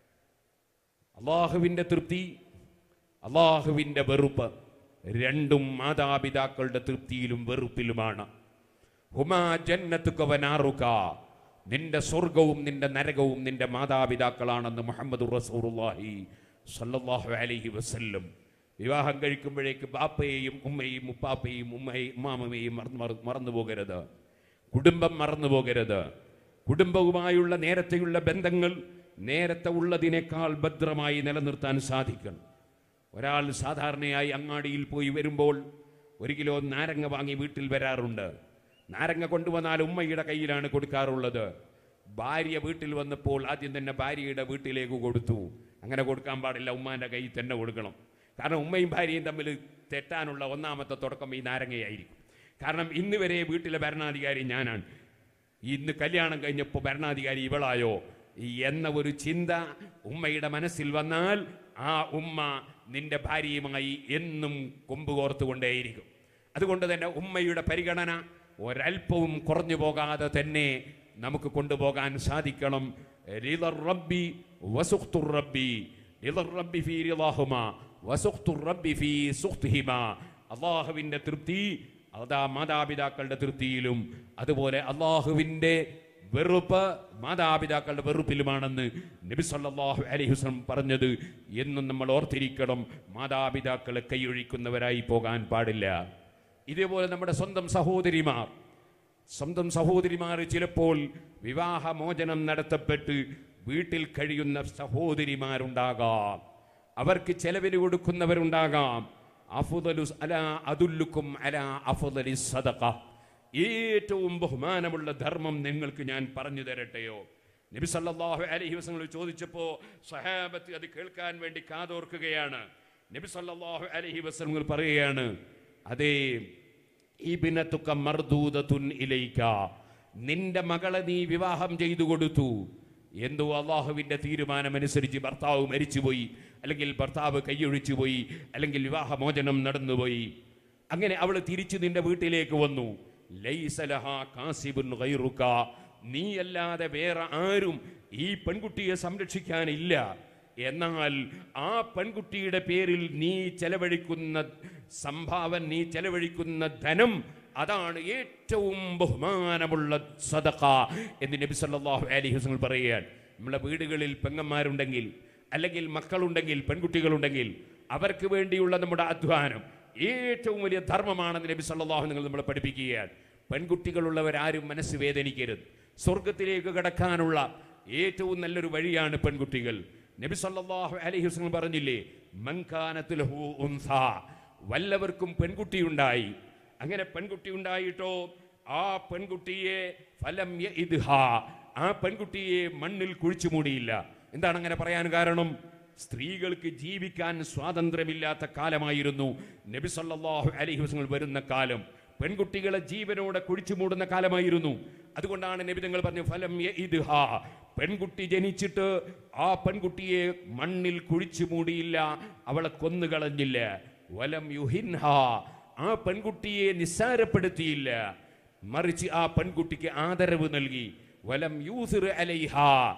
അള്ളാഹുവിൻ്റെ തൃപ്തി അള്ളാഹുവിൻ്റെ വെറുപ്പ് രണ്ടും മാതാപിതാക്കളുടെ തൃപ്തിയിലും വെറുപ്പിലുമാണ് ഹുമാ ജന്നത്തുക വനാറുക നിന്റെ സ്വർഗവും നിന്റെ നരകവും നിന്റെ മാതാപിതാക്കളാണെന്ന് മുഹമ്മദ് റസൂറുല്ലാഹി സല്ലല്ലാഹു അലൈഹി വസല്ലം വിവാഹം കഴിക്കുമ്പോഴേക്ക് ബാപ്പയെയും ഉമ്മയെയും ഉപ്പാപ്പയെയും ഉമ്മയെയും ഉമ്മാമയെയും മറന്നു മറ- മറന്നു പോകരുത് കുടുംബം മറന്നു പോകരുത് കുടുംബവുമായുള്ള നേരത്തെയുള്ള ബന്ധങ്ങൾ നേരത്തെ ഉള്ളതിനേക്കാൾ ഭദ്രമായി നിലനിർത്താൻ സാധിക്കണം ഒരാൾ സാധാരണയായി അങ്ങാടിയിൽ പോയി വരുമ്പോൾ ഒരു കിലോ നാരങ്ങ വാങ്ങി വീട്ടിൽ വരാറുണ്ട് നാരങ്ങ കൊണ്ടുവന്നാൽ ഉമ്മയുടെ കയ്യിലാണ് കൊടുക്കാറുള്ളത് ഭാര്യ വീട്ടിൽ വന്നപ്പോൾ ആദ്യം തന്നെ ഭാര്യയുടെ വീട്ടിലേക്ക് കൊടുത്തു അങ്ങനെ കൊടുക്കാൻ പാടില്ല ഉമ്മാൻ്റെ കയ്യിൽ തന്നെ കൊടുക്കണം കാരണം ഉമ്മയും ഭാര്യയും തമ്മിൽ തെറ്റാനുള്ള ഒന്നാമത്തെ തുടക്കം ഈ നാരങ്ങയായിരിക്കും കാരണം ഇന്ന് വരെ വീട്ടിലെ ഭരണാധികാരി ഞാനാണ് ഇന്ന് കല്യാണം കഴിഞ്ഞപ്പോൾ ഭരണാധികാരി ഇവളായോ എന്ന ഒരു ചിന്ത ഉമ്മയുടെ മനസ്സിൽ വന്നാൽ ആ ഉമ്മ നിന്റെ ഭാര്യയുമായി എന്നും കൊമ്പ് കോർത്തുകൊണ്ടേയിരിക്കും അതുകൊണ്ട് തന്നെ ഉമ്മയുടെ പരിഗണന ഒരൽപ്പവും കുറഞ്ഞു പോകാതെ തന്നെ നമുക്ക് കൊണ്ടുപോകാൻ സാധിക്കണം റിളർ റബ്ബി വസുഖ്തുർ റബ്ബി റിളർ റബ്ബി ഫീ റിളാഹുമാ വസുഖ്തുർ റബ്ബി ഫീ സുഖ്തിഹിമാ അള്ളാഹുവിൻ്റെ തൃപ്തി അതാ മാതാപിതാക്കളുടെ തൃപ്തിയിലും അതുപോലെ അള്ളാഹുവിൻ്റെ വെറുപ്പ് മാതാപിതാക്കളുടെ വെറുപ്പിലുമാണെന്ന് നബി സല്ലല്ലാഹു അലൈഹി വസല്ലം പറഞ്ഞത് എന്നും നമ്മൾ ഓർത്തിരിക്കണം മാതാപിതാക്കളെ കൈയൊഴിക്കുന്നവരായി പോകാൻ പാടില്ല ഇതേപോലെ നമ്മുടെ സ്വന്തം സഹോദരിമാർ സ്വന്തം സഹോദരിമാർ ചിലപ്പോൾ വിവാഹമോചനം നടത്തപ്പെട്ട് വീട്ടിൽ കഴിയുന്ന സഹോദരിമാരുണ്ടാകാം അവർക്ക് ചെലവിന് കൊടുക്കുന്നവരുണ്ടാകാം അഫ്ദലു അലാ അതുല്ലുക്കും അലാ അഫ്ദലി സദഖ ഏറ്റവും ബഹുമാനമുള്ള ധർമ്മം നിങ്ങൾക്ക് ഞാൻ പറഞ്ഞു തരട്ടെയോ നബി സല്ലല്ലാഹു അലൈഹി വസല്ലം ചോദിച്ചപ്പോൾ സഹാബത്ത് അത് കേൾക്കാൻ വേണ്ടി കാതോർക്കുകയാണ് നബി സല്ലല്ലാഹു അലൈഹി വസല്ലം പറയുകയാണ് അതേ ഇബ്നതുക മർദൂദത്തുൻ ഇലൈക നിന്റെ മകളെ നീ വിവാഹം ചെയ്തു കൊടുത്തു എന്തോ അള്ളാഹുവിന്റെ തീരുമാനമനുസരിച്ച് ഭർത്താവ് മരിച്ചുപോയി അല്ലെങ്കിൽ ഭർത്താവ് കൈയൊഴിച്ചു പോയി അല്ലെങ്കിൽ വിവാഹമോചനം നടന്നുപോയി അങ്ങനെ അവൾ തിരിച്ചു നിന്റെ വീട്ടിലേക്ക് വന്നു ലൈസലഹ കാസിബുൻ ഗൈറുക നീ അല്ലാതെ വേറെ ആരും ഈ പെൺകുട്ടിയെ സംരക്ഷിക്കാനില്ല എന്നാൽ ആ പെൺകുട്ടിയുടെ പേരിൽ നീ ചെലവഴിക്കുന്ന സംഭാവന നീ ചെലവഴിക്കുന്ന ധനം അതാണ് ഏറ്റവും ബഹുമാനമുള്ള സദഖ എന്ന് നബി സല്ലല്ലാഹു അലൈഹി വസല്ലം പറയുകയാണ് നമ്മളെ വീടുകളിൽ പെങ്ങന്മാരുണ്ടെങ്കിൽ അല്ലെങ്കിൽ മക്കളുണ്ടെങ്കിൽ പെൺകുട്ടികളുണ്ടെങ്കിൽ അവർക്ക് വേണ്ടിയുള്ള നമ്മുടെ അധ്വാനം ഏറ്റവും വലിയ ധർമ്മമാണെന്ന് നബി സല്ലല്ലാഹു നിങ്ങൾ നമ്മളെ പഠിപ്പിക്കുകയാണ് പെൺകുട്ടികളുള്ളവരാരും മനസ്സ് വേദനിക്കരുത് സ്വർഗത്തിലേക്ക് കടക്കാനുള്ള ഏറ്റവും നല്ലൊരു വഴിയാണ് പെൺകുട്ടികൾ നബി സല്ലല്ലാഹു അലൈഹി വസല്ലം പറഞ്ഞില്ലേ മൻകാനത്തുൽ ഹു ഉൻസ വല്ലവർക്കും പെൺകുട്ടിയുണ്ടായി അങ്ങനെ പെൺകുട്ടി ഉണ്ടായിട്ടോ ആ പെൺകുട്ടിയെ ഫലം യഇദ്ഹ. ആ പെൺകുട്ടിയെ മണ്ണിൽ കുഴിച്ചു മൂടിയില്ല എന്താണ് അങ്ങനെ പറയാൻ കാരണം സ്ത്രീകൾക്ക് ജീവിക്കാൻ സ്വാതന്ത്ര്യമില്ലാത്ത കാലമായിരുന്നു നബി സല്ലല്ലാഹു അലൈഹി വസല്ലം വരുന്ന കാലം പെൺകുട്ടികളെ ജീവനോടെ കുഴിച്ചു മൂടുന്ന കാലമായിരുന്നു അതുകൊണ്ടാണ് നബി തങ്ങൾ പറഞ്ഞു ഫലം യഇദ്ഹ. പെൺകുട്ടി ജനിച്ചിട്ട് ആ പെൺകുട്ടിയെ മണ്ണിൽ കുഴിച്ചു മൂടിയില്ല അവളെ കൊന്നുകളഞ്ഞില്ല വലം യുഹിൻഹ ആ പെൺകുട്ടിയെ നിസ്സാരപ്പെടുത്തിയില്ല മറിച്ച് ആ പെൺകുട്ടിക്ക് ആദരവ് നൽകി വലം യൂസിർ അലൈഹ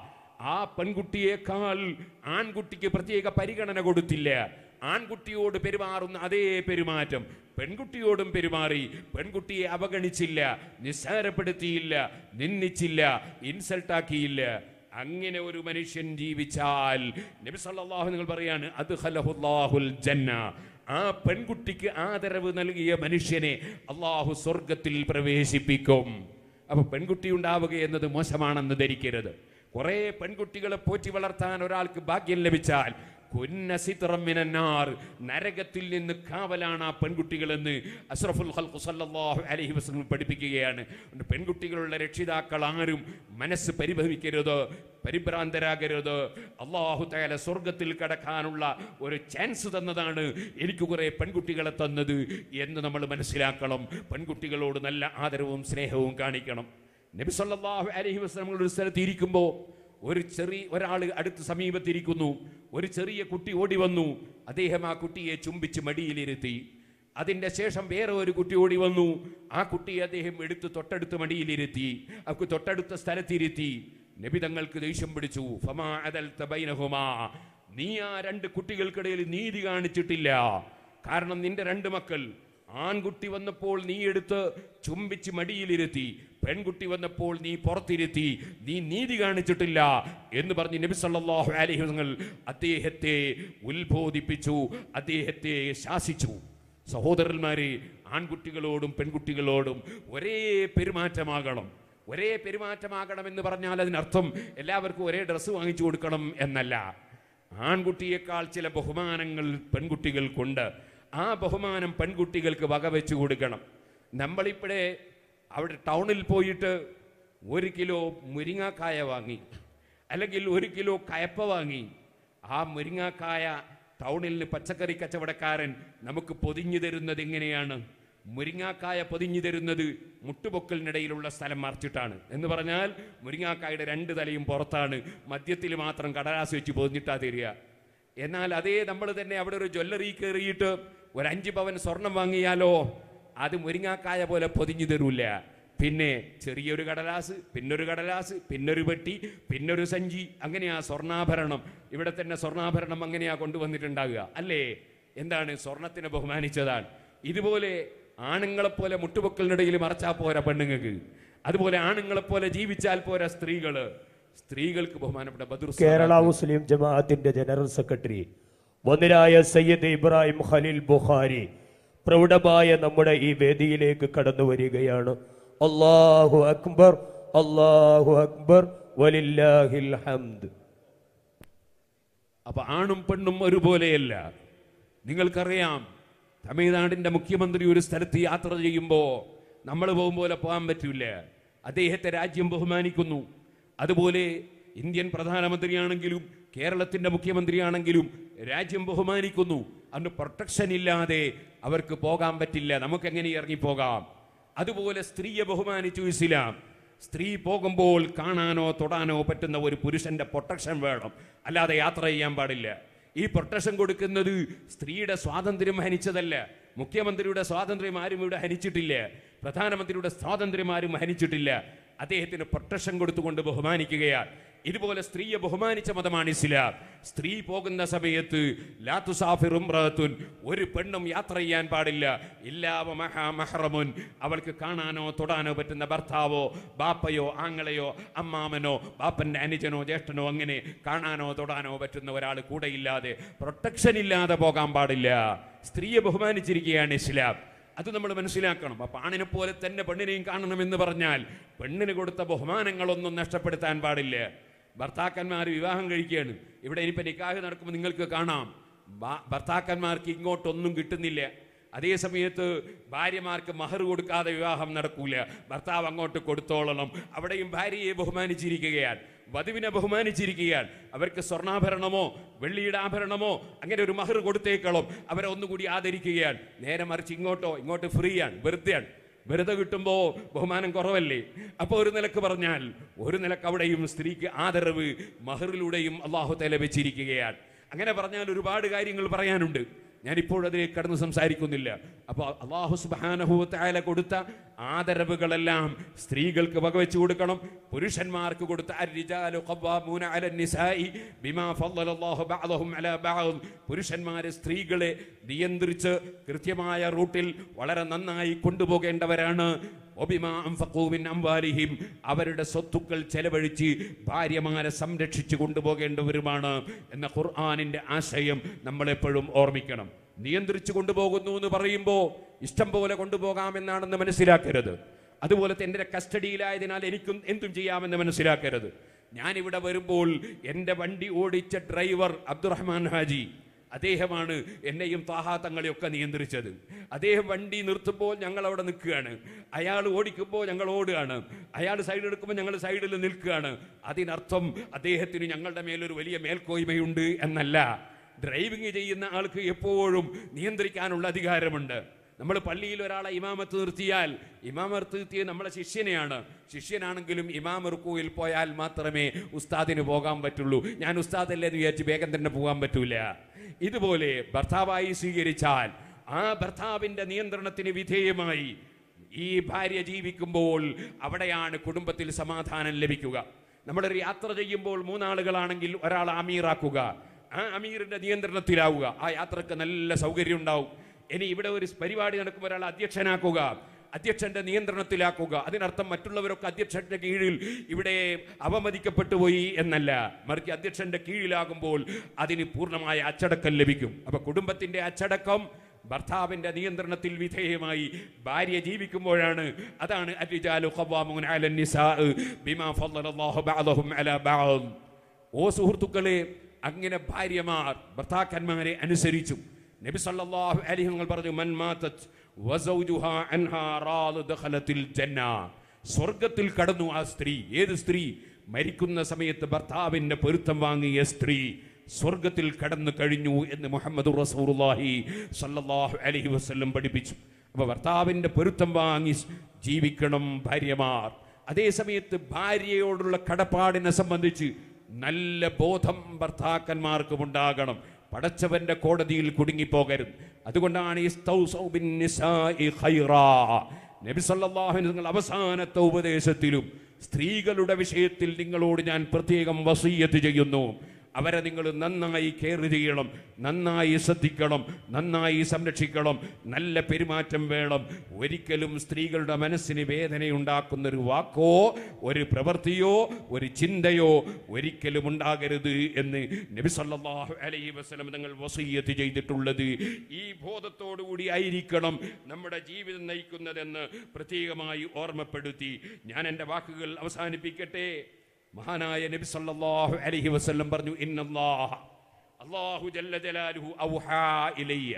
ആ പെൺകുട്ടിയേക്കാൾ ആൺകുട്ടിക്ക് പ്രത്യേക പരിഗണന കൊടുത്തില്ല ആൺകുട്ടിയോട് പെരുമാറുന്ന അതേ പെരുമാറ്റം പെൺകുട്ടിയോടും പെരുമാറി പെൺകുട്ടിയെ അവഗണിച്ചില്ല നിസ്സാരപ്പെടുത്തിയില്ല നിന്ദിച്ചില്ല ഇൻസൾട്ടാക്കിയില്ല അങ്ങനെ ഒരു മനുഷ്യൻ ജീവിച്ചാൽ നബി സല്ലല്ലാഹു നിങ്ങൾ പറയാണ് അത് ഖലഹുല്ലാഹുൽ ജന്ന ആ പെൺകുട്ടിക്ക് ആദരവ് നൽകിയ മനുഷ്യനെ അള്ളാഹു സ്വർഗത്തിൽ പ്രവേശിപ്പിക്കും അപ്പൊ പെൺകുട്ടി ഉണ്ടാവുക എന്നത് മോശമാണെന്ന് ധരിക്കരുത് കുറെ പെൺകുട്ടികളെ പോറ്റി വളർത്താൻ ഒരാൾക്ക് ഭാഗ്യം ലഭിച്ചാൽ കുന്ന സിത്റം മിനന്നാർ നരകത്തിൽ നിന്ന് കാവലാണ് ആ പെൺകുട്ടികളെന്ന് അസ്രഫുൽ ഖൽഖു സല്ലല്ലാഹു അലൈഹി വസല്ലം പഠിപ്പിക്കുകയാണ് അതുകൊണ്ട് പെൺകുട്ടികളുള്ള രക്ഷിതാക്കൾ ആരും മനസ്സ് പരിഭവിക്കരുത് പരിഭ്രാന്തരാകരുത് അള്ളാഹു തയാല സ്വർഗത്തിൽ കടക്കാനുള്ള ഒരു ചാൻസ് തന്നതാണ് എനിക്ക് കുറെ പെൺകുട്ടികളെ തന്നത് എന്ന് നമ്മൾ മനസ്സിലാക്കണം പെൺകുട്ടികളോട് നല്ല ആദരവും സ്നേഹവും കാണിക്കണം നബി സല്ലല്ലാഹു അലൈഹി വസല്ലം ഒരു സ്ഥലത്ത് ഇരിക്കുമ്പോൾ ഒരു ചെറിയ ഒരാൾ അടുത്ത് സമീപത്തിരിക്കുന്നു ഒരു ചെറിയ കുട്ടി ഓടി വന്നു അദ്ദേഹം ആ കുട്ടിയെ ചുംബിച്ച് മടിയിലിരുത്തി അതിന്റെ ശേഷം വേറെ ഒരു കുട്ടി ഓടി വന്നു ആ കുട്ടിയെ അദ്ദേഹം എടുത്ത് തൊട്ടടുത്ത് മടിയിലിരുത്തി അവർക്ക് തൊട്ടടുത്ത സ്ഥലത്തിരുത്തി നബി തങ്ങൾക്ക് ദേഷ്യം പിടിച്ചു ഫമാ അദൽത ബൈനഹുമാ നീ ആ രണ്ട് കുട്ടികൾക്കിടയിൽ നീതി കാണിച്ചിട്ടില്ല കാരണം നിന്റെ രണ്ട് മക്കൾ ആൺകുട്ടി വന്നപ്പോൾ നീ എടുത്ത് ചുംബിച്ച് മടിയിലിരുത്തി പെൺകുട്ടി വന്നപ്പോൾ നീ പുറത്തിരുത്തി നീ നീതി കാണിച്ചിട്ടില്ല എന്ന് പറഞ്ഞ് നബി സല്ലല്ലാഹു അലൈഹി വസല്ലം അദ്ദേഹത്തെ ഉത്ബോധിപ്പിച്ചു അദ്ദേഹത്തെ ശാസിച്ചു സഹോദരന്മാരെ ആൺകുട്ടികളോടും പെൺകുട്ടികളോടും ഒരേ പെരുമാറ്റമാകണം ഒരേ പെരുമാറ്റമാകണം എന്ന് പറഞ്ഞാൽ അതിനർത്ഥം എല്ലാവർക്കും ഒരേ ഡ്രസ്സ് വാങ്ങിച്ചു കൊടുക്കണം എന്നല്ല ആൺകുട്ടിയേക്കാൾ ചില ബഹുമാനങ്ങൾ പെൺകുട്ടികൾക്കുണ്ട് ആ ബഹുമാനം പെൺകുട്ടികൾക്ക് വകവെച്ചു കൊടുക്കണം നമ്മളിപ്പോഴേ അവിടെ ടൗണിൽ പോയിട്ട് ഒരു കിലോ മുരിങ്ങാക്കായ വാങ്ങി അല്ലെങ്കിൽ ഒരു കിലോ കയപ്പ വാങ്ങി ആ മുരിങ്ങാക്കായ ടൗണിൽ നിന്ന് പച്ചക്കറി കച്ചവടക്കാരൻ നമുക്ക് പൊതിഞ്ഞു തരുന്നത് എങ്ങനെയാണ് മുരിങ്ങാക്കായ പൊതിഞ്ഞു തരുന്നത് മുട്ടുപൊക്കലിനിടയിലുള്ള സ്ഥലം മറിച്ചിട്ടാണ് എന്ന് പറഞ്ഞാൽ മുരിങ്ങാക്കായുടെ രണ്ട് തലയും പുറത്താണ് മധ്യത്തിൽ മാത്രം കടലാസ് വെച്ച് പൊതിഞ്ഞിട്ടാ തരിക എന്നാൽ അതേ നമ്മൾ തന്നെ അവിടെ ഒരു ജ്വല്ലറി കയറിയിട്ട് ഒരു അഞ്ച് പവൻ സ്വർണം വാങ്ങിയാലോ അത് മുരിങ്ങാക്കായ പോലെ പൊതിഞ്ഞു തരൂല പിന്നെ ചെറിയൊരു കടലാസ് പിന്നൊരു കടലാസ് പിന്നൊരു പെട്ടി പിന്നൊരു സഞ്ചി അങ്ങനെയാ സ്വർണ്ണാഭരണം ഇവിടെ തന്നെ സ്വർണ്ണാഭരണം അങ്ങനെയാ കൊണ്ടുവന്നിട്ടുണ്ടാകുക അല്ലേ എന്താണ് സ്വർണത്തിനെ ബഹുമാനിച്ചതാണ് ഇതുപോലെ ആണുങ്ങളെപ്പോലെ മുട്ടുപൊക്കലിനിടയിൽ മറച്ചാൽ പോരാ പെണ്ണുങ്ങൾക്ക് അതുപോലെ ആണുങ്ങളെപ്പോലെ ജീവിച്ചാൽ പോരാ സ്ത്രീകള് സ്ത്രീകൾക്ക് ബഹുമാനപ്പെട്ട ബദർ കേരള മുസ്ലിം ജമാഅത്തിന്റെ ജനറൽ സെക്രട്ടറി വന്നിരായ സയ്യദ് ഇബ്രാഹിം ഖലീൽ ബുഖാരി പ്രൗഢമായ നമ്മുടെ ഈ വേദിയിലേക്ക് കടന്നു വരികയാണ് അല്ലാഹു അക്ബർ അല്ലാഹു അക്ബർ വലില്ലാഹിൽ ഹംദ് അപ്പൊ ആണും പെണ്ണും ഒരുപോലെയല്ല നിങ്ങൾക്കറിയാം തമിഴ്നാടിന്റെ മുഖ്യമന്ത്രി ഒരു സ്ഥലത്ത് യാത്ര ചെയ്യുമ്പോൾ നമ്മൾ പോകും പോലെ പോകാൻ പറ്റൂല അദ്ദേഹത്തെ രാജ്യം ബഹുമാനിക്കുന്നു അതുപോലെ ഇന്ത്യൻ പ്രധാനമന്ത്രിയാണെങ്കിലും കേരളത്തിന്റെ മുഖ്യമന്ത്രിയാണെങ്കിലും രാജ്യം ബഹുമാനിക്കുന്നു അന്ന് പ്രൊട്ടക്ഷൻ ഇല്ലാതെ അവർക്ക് പോകാൻ പറ്റില്ല നമുക്ക് എങ്ങനെ ഇറങ്ങിപ്പോകാം അതുപോലെ സ്ത്രീയെ ബഹുമാനിച്ചു ഇസ്ലാം സ്ത്രീ പോകുമ്പോൾ കാണാനോ തൊടാനോ പറ്റുന്ന ഒരു പുരുഷന്റെ പ്രൊട്ടക്ഷൻ വേണം അല്ലാതെ യാത്ര ചെയ്യാൻ പാടില്ല ഈ പ്രൊട്ടക്ഷൻ കൊടുക്കുന്നത് സ്ത്രീയുടെ സ്വാതന്ത്ര്യം ഹനിച്ചതല്ല മുഖ്യമന്ത്രിയുടെ സ്വാതന്ത്ര്യം ആരും ഇവിടെ ഹനിച്ചിട്ടില്ല പ്രധാനമന്ത്രിയുടെ സ്വാതന്ത്ര്യം ആരും ഹനിച്ചിട്ടില്ല അദ്ദേഹത്തിന് പ്രൊട്ടക്ഷൻ കൊടുത്തുകൊണ്ട് ബഹുമാനിക്കുകയാണ് ഇതുപോലെ സ്ത്രീയെ ബഹുമാനിച്ച മതമാണ് ഇസ്ലാം സ്ത്രീ പോകുന്ന സമയത്ത് ലാത്തുസാഫിറും ഒരു പെണ്ണും യാത്ര ചെയ്യാൻ പാടില്ല ഇല്ലാവ മഹറമുൻ അവൾക്ക് കാണാനോ തൊടാനോ പറ്റുന്ന ഭർത്താവോ ബാപ്പയോ ആങ്ങളെയോ അമ്മാമനോ ബാപ്പന്റെ അനുജനോ ജ്യേഷ്ഠനോ അങ്ങനെ കാണാനോ തൊടാനോ പറ്റുന്ന ഒരാൾ കൂടെയില്ലാതെ പ്രൊട്ടക്ഷൻ ഇല്ലാതെ പോകാൻ പാടില്ല സ്ത്രീയെ ബഹുമാനിച്ചിരിക്കുകയാണ് ഇസ്ലാം അത് നമ്മൾ മനസ്സിലാക്കണം അപ്പൊ ആണിനെ പോലെ തന്നെ പെണ്ണിനെയും കാണണമെന്ന് പറഞ്ഞാൽ പെണ്ണിന് കൊടുത്ത ബഹുമാനങ്ങളൊന്നും നഷ്ടപ്പെടുത്താൻ പാടില്ല ഭർത്താക്കന്മാർ വിവാഹം കഴിക്കുകയാണ് ഇവിടെ ഇനിയിപ്പോൾ നിക്കാഹ് നടക്കുമ്പോൾ നിങ്ങൾക്ക് കാണാം ഭ- ഭർത്താക്കന്മാർക്ക് ഇങ്ങോട്ടൊന്നും കിട്ടുന്നില്ല അതേ സമയത്ത് ഭാര്യമാർക്ക് മഹർ കൊടുക്കാതെ വിവാഹം നടക്കൂല ഭർത്താവ് അങ്ങോട്ട് കൊടുത്തോളണം അവിടെയും ഭാര്യയെ ബഹുമാനിച്ചിരിക്കുകയാണ് വധുവിനെ ബഹുമാനിച്ചിരിക്കുകയാണ് അവർക്ക് സ്വർണ്ണാഭരണമോ വെള്ളിയുടെ ആഭരണമോ അങ്ങനെ ഒരു മഹർ കൊടുത്തേക്കണം അവരെ ഒന്നുകൂടി ആദരിക്കുകയാണ് നേരെ മറിച്ച് ഇങ്ങോട്ടോ ഇങ്ങോട്ട് ഫ്രീ ആണ് വെറുതെയാണ് വെറുതെ കിട്ടുമ്പോൾ ബഹുമാനം കുറവല്ലേ അപ്പോൾ ഒരു നിലക്ക് പറഞ്ഞാൽ ഒരു നിലക്ക് അവിടെയും സ്ത്രീക്ക് ആദരവ് മഹറിലൂടെയും അള്ളാഹു തല വെച്ചിരിക്കുകയാണ് അങ്ങനെ പറഞ്ഞാൽ ഒരുപാട് കാര്യങ്ങൾ പറയാനുണ്ട് ഞാൻ ഇപ്പോഴതിലേക്ക് കടന്ന് സംസാരിക്കുന്നില്ല അപ്പോൾ അള്ളാഹു സുബാനഹുത്തായ കൊടുത്ത ആദരവുകളെല്ലാം സ്ത്രീകൾക്ക് വകവെച്ചു കൊടുക്കണം പുരുഷന്മാർക്ക് കൊടുത്ത അർരിജാലു ഖവ്വാമൂന അലൻ നിസാഇ ബിമാ ഫദ്ദലല്ലാഹു ബഅദഹും അലാ ബഅദ് പുരുഷന്മാരെ സ്ത്രീകളെ നിയന്ത്രിച്ച് കൃത്യമായ റൂട്ടിൽ വളരെ നന്നായി കൊണ്ടുപോകേണ്ടവരാണ് ഒബിമാ അൻഫഖൂ മിൻ അംവാലിഹിം അവരുടെ സ്വത്തുക്കൾ ചെലവഴിച്ച് ഭാര്യമാരെ സംരക്ഷിച്ചു കൊണ്ടുപോകേണ്ടവരുമാണ് എന്ന ഖുർആാനിന്റെ ആശയം നമ്മളെപ്പോഴും ഓർമ്മിക്കണം നിയന്ത്രിച്ചു കൊണ്ടുപോകുന്നു എന്ന് പറയുമ്പോൾ ഇഷ്ടം പോലെ കൊണ്ടുപോകാമെന്നാണെന്ന് മനസ്സിലാക്കരുത് അതുപോലെ എൻ്റെ കസ്റ്റഡിയിലായതിനാൽ എനിക്കും എന്തും ചെയ്യാമെന്ന് മനസ്സിലാക്കരുത് ഞാനിവിടെ വരുമ്പോൾ എൻ്റെ വണ്ടി ഓടിച്ച ഡ്രൈവർ അബ്ദുറഹ്മാൻ ഹാജി അദ്ദേഹമാണ് എന്നെയും താഹാത്തങ്ങളെയും ഒക്കെ നിയന്ത്രിച്ചത് അദ്ദേഹം വണ്ടി നിർത്തുമ്പോൾ ഞങ്ങൾ അവിടെ നിൽക്കുകയാണ് അയാൾ ഓടിക്കുമ്പോൾ ഞങ്ങൾ ഓടുകയാണ് അയാൾ സൈഡ് എടുക്കുമ്പോൾ ഞങ്ങൾ സൈഡിൽ നിൽക്കുകയാണ് അതിനർത്ഥം അദ്ദേഹത്തിന് ഞങ്ങളുടെ മേലൊരു വലിയ മേൽക്കോയ്മയുണ്ട് എന്നല്ല ഡ്രൈവിംഗ് ചെയ്യുന്ന ആൾക്ക് എപ്പോഴും നിയന്ത്രിക്കാനുള്ള അധികാരമുണ്ട് നമ്മൾ പള്ളിയിൽ ഒരാളെ ഇമാമത്ത് നിർത്തിയാൽ ഇമാമത്ത് നിർത്തിയത് നമ്മളെ ശിഷ്യനെയാണ് ശിഷ്യനാണെങ്കിലും ഇമാം റുക്കുവിൽ പോയാൽ മാത്രമേ ഉസ്താദിന് പോകാൻ പറ്റുള്ളൂ ഞാൻ ഉസ്താദല്ലേ എന്ന് വിചാരിച്ച് വേഗം തന്നെ പോകാൻ പറ്റൂല ഇതുപോലെ ഭർത്താവായി സ്വീകരിച്ചാൽ ആ ഭർത്താവിന്റെ നിയന്ത്രണത്തിന് വിധേയമായി ഈ ഭാര്യ ജീവിക്കുമ്പോൾ അവിടെയാണ് കുടുംബത്തിൽ സമാധാനം ലഭിക്കുക നമ്മളൊരു യാത്ര ചെയ്യുമ്പോൾ മൂന്നാളുകളാണെങ്കിൽ ഒരാൾ അമീറാക്കുക ആ അമീറിന്റെ നിയന്ത്രണത്തിലാവുക ആ യാത്രക്ക് നല്ല സൗകര്യം ഉണ്ടാവും ഇനി ഇവിടെ ഒരു പരിപാടി നടക്കുമ്പോൾ ഒരാൾ അധ്യക്ഷനാക്കുക അധ്യക്ഷന്റെ നിയന്ത്രണത്തിലാക്കുക അതിനർത്ഥം മറ്റുള്ളവരൊക്കെ അധ്യക്ഷന്റെ കീഴിൽ ഇവിടെ അവമതിക്കപ്പെട്ടു പോയി എന്നല്ല മറിച്ച് അധ്യക്ഷന്റെ കീഴിലാകുമ്പോൾ അതിന് പൂർണ്ണമായ അച്ചടക്കം ലഭിക്കും അപ്പൊ കുടുംബത്തിന്റെ അച്ചടക്കം ഭർത്താവിന്റെ നിയന്ത്രണത്തിൽ വിധേയമായി ഭാര്യ ജീവിക്കുമ്പോഴാണ് അതാണ് അർരിജാലു ഖവ്വാമൂന അലൻ നിസാഇ ബിമാ ഫദ്ദലല്ലാഹു ബഅദഹും അലാ ബഅദ് ഓ സുഹൃത്തുക്കളെ അങ്ങനെ ഭാര്യമാർ ഭർത്താക്കന്മാരെ അനുസരിച്ചു നബി സല്ലല്ലാഹു അലൈഹി വസല്ലം പറഞ്ഞു മൻ മാതത് വസൗജുഹാ അൻഹാ റാദ് ദഖലത്തിൽ ജന്ന സ്വർഗത്തിൽ കടന്നു ആ സ്ത്രീ ഏത് സ്ത്രീ മരിക്കുന്ന സമയത്ത് ഭർത്താവിന്റെ പൊരുത്തം വാങ്ങിയ സ്ത്രീ സ്വർഗത്തിൽ കടന്നു കഴിഞ്ഞു എന്ന് മുഹമ്മദ് റസൂലുള്ളാഹി സല്ലല്ലാഹു അലൈഹി വസല്ലം പഠിപ്പിച്ചു അപ്പൊ ഭർത്താവിന്റെ പൊരുത്തം വാങ്ങി ജീവിക്കണം ഭാര്യമാർ അതേ സമയത്ത് ഭാര്യയോടുള്ള കടപ്പാടിനെ സംബന്ധിച്ച് നല്ല ബോധം ഭർത്താക്കന്മാർക്കും ഉണ്ടാകണം പടച്ചവന്റെ കോടതിയിൽ കുടുങ്ങിപ്പോകരുത് അതുകൊണ്ടാണ് ഇസ്തൗസൗ ബിൻ നിസാഇ ഖൈറാ. നബി സല്ലല്ലാഹു അലൈഹി നിങ്ങൾ അവസാനത്തെ ഉപദേശത്തിലും സ്ത്രീകളുടെ വിഷയത്തിൽ നിങ്ങളോട് ഞാൻ പ്രത്യേകം വസീയത്ത് ചെയ്യുന്നു അവരെ നിങ്ങൾ നന്നായി കെയർ ചെയ്യണം നന്നായി ശ്രദ്ധിക്കണം നന്നായി സംരക്ഷിക്കണം നല്ല പെരുമാറ്റം വേണം ഒരിക്കലും സ്ത്രീകളുടെ മനസ്സിന് വേദനയുണ്ടാക്കുന്ന ഒരു വാക്കോ ഒരു പ്രവൃത്തിയോ ഒരു ചിന്തയോ ഒരിക്കലും ഉണ്ടാകരുത് എന്ന് നബി സല്ലല്ലാഹു അലൈഹി വസല്ലം തങ്ങൾ വസീയത്ത് ചെയ്തിട്ടുള്ളത് ഈ ബോധത്തോടു കൂടി ആയിരിക്കണം നമ്മുടെ ജീവിതം നയിക്കുന്നതെന്ന് പ്രത്യേകമായി ഓർമ്മപ്പെടുത്തി ഞാൻ എൻ്റെ വാക്കുകൾ അവസാനിപ്പിക്കട്ടെ മഹാനായ നബി സല്ലല്ലാഹു അലൈഹി വസല്ലം പറഞ്ഞു ഇന്നല്ലാഹ അല്ലാഹു ജല്ല ജലാലുഹു ഔഹാ ഇലയ്യ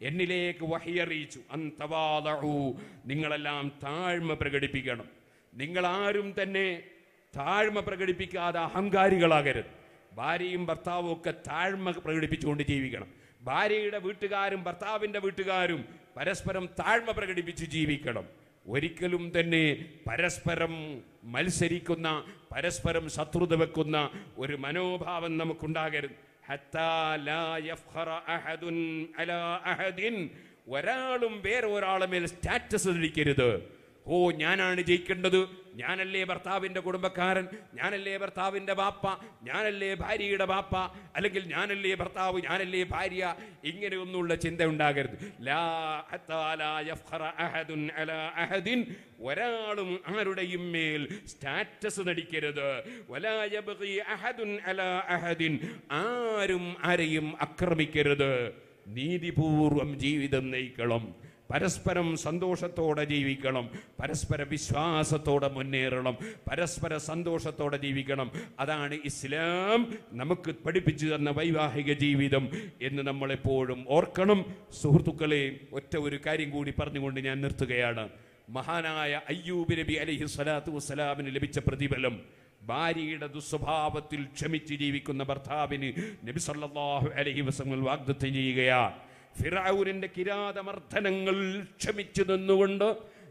എന്നിലേക്ക് വഹി അറിയിച്ചു അന്തവാദഊ നിങ്ങളെല്ലാം താഴ്മ പ്രകടിപ്പിക്കണം നിങ്ങൾ ആരും തന്നെ താഴ്മ പ്രകടിപ്പിക്കാതെ അഹങ്കാരികളാകരുത് ഭാര്യയും ഭർത്താവും ഒക്കെ താഴ്മ പ്രകടിപ്പിച്ചുകൊണ്ട് ജീവിക്കണം ഭാര്യയുടെ വീട്ടുകാരും ഭർത്താവിൻ്റെ വീട്ടുകാരും പരസ്പരം താഴ്മ പ്രകടിപ്പിച്ച് ജീവിക്കണം ഒരിക്കലും തന്നെ പരസ്പരം മത്സരിക്കുന്ന പരസ്പരം ശത്രുത വെക്കുന്ന ഒരു മനോഭാവം നമുക്കുണ്ടാകരുത് ഹത്താ ലാ യഫ്ഖറ അഹദുൻ അലാ അഹദിൻ ഒരാളും വേറെ ഒരാളെ മേൽ സ്റ്റാറ്റസ് ധരിക്കരുത് ഓ ഞാനാണ് ജയിക്കേണ്ടത് ഞാനല്ലേ ഭർത്താവിന്റെ കുടുംബക്കാരൻ ഞാനല്ലേ ഭർത്താവിന്റെ ബാപ്പ ഞാനല്ലേ ഭാര്യയുടെ ബാപ്പ അല്ലെങ്കിൽ ഞാനല്ലേ ഭർത്താവ് ഞാനല്ലേ ഭാര്യ ഇങ്ങനെയൊന്നുള്ള ചിന്ത ഉണ്ടാകരുത് ലാ ഹത്താ ലാ യഫ്ഖറ അഹദുൻ അലാ അഹദിൻ ഒരാളും ആരുടെയും മേൽ സ്റ്റാറ്റസ് നടിക്കരുത് വലാ യബ്ഗി അഹദുൻ അലാ അഹദിൻ ആരും ആരെയും ആക്രമിക്കരുത് നീതിപൂർവം ജീവിതം നയിക്കണം പരസ്പരം സന്തോഷത്തോടെ ജീവിക്കണം പരസ്പര വിശ്വാസത്തോടെ മുന്നേറണം പരസ്പര സന്തോഷത്തോടെ ജീവിക്കണം അതാണ് ഇസ്ലാം നമുക്ക് പഠിപ്പിച്ചു തന്ന വൈവാഹിക ജീവിതം എന്ന് നമ്മളെപ്പോഴും ഓർക്കണം സുഹൃത്തുക്കളെ ഒറ്റ ഒരു കാര്യം കൂടി പറഞ്ഞുകൊണ്ട് ഞാൻ നിർത്തുകയാണ് മഹാനായ അയ്യൂബ് നബി അലൈഹി സ്വലാത്തു വസ്സലാമിന് ലഭിച്ച പ്രതിഫലം ഭാര്യയുടെ ദുസ്വഭാവത്തിൽ ക്ഷമിച്ച് ജീവിക്കുന്ന ഭർത്താവിന് നബി സല്ലല്ലാഹു അലൈഹി വസല്ലം വാഗ്ദത്തം ചെയ്യുകയാണ് ഫിറൌനിന്റെ കിരാതമർദ്ദനങ്ങൾ ക്ഷമിച്ചു നിന്നുകൊണ്ട്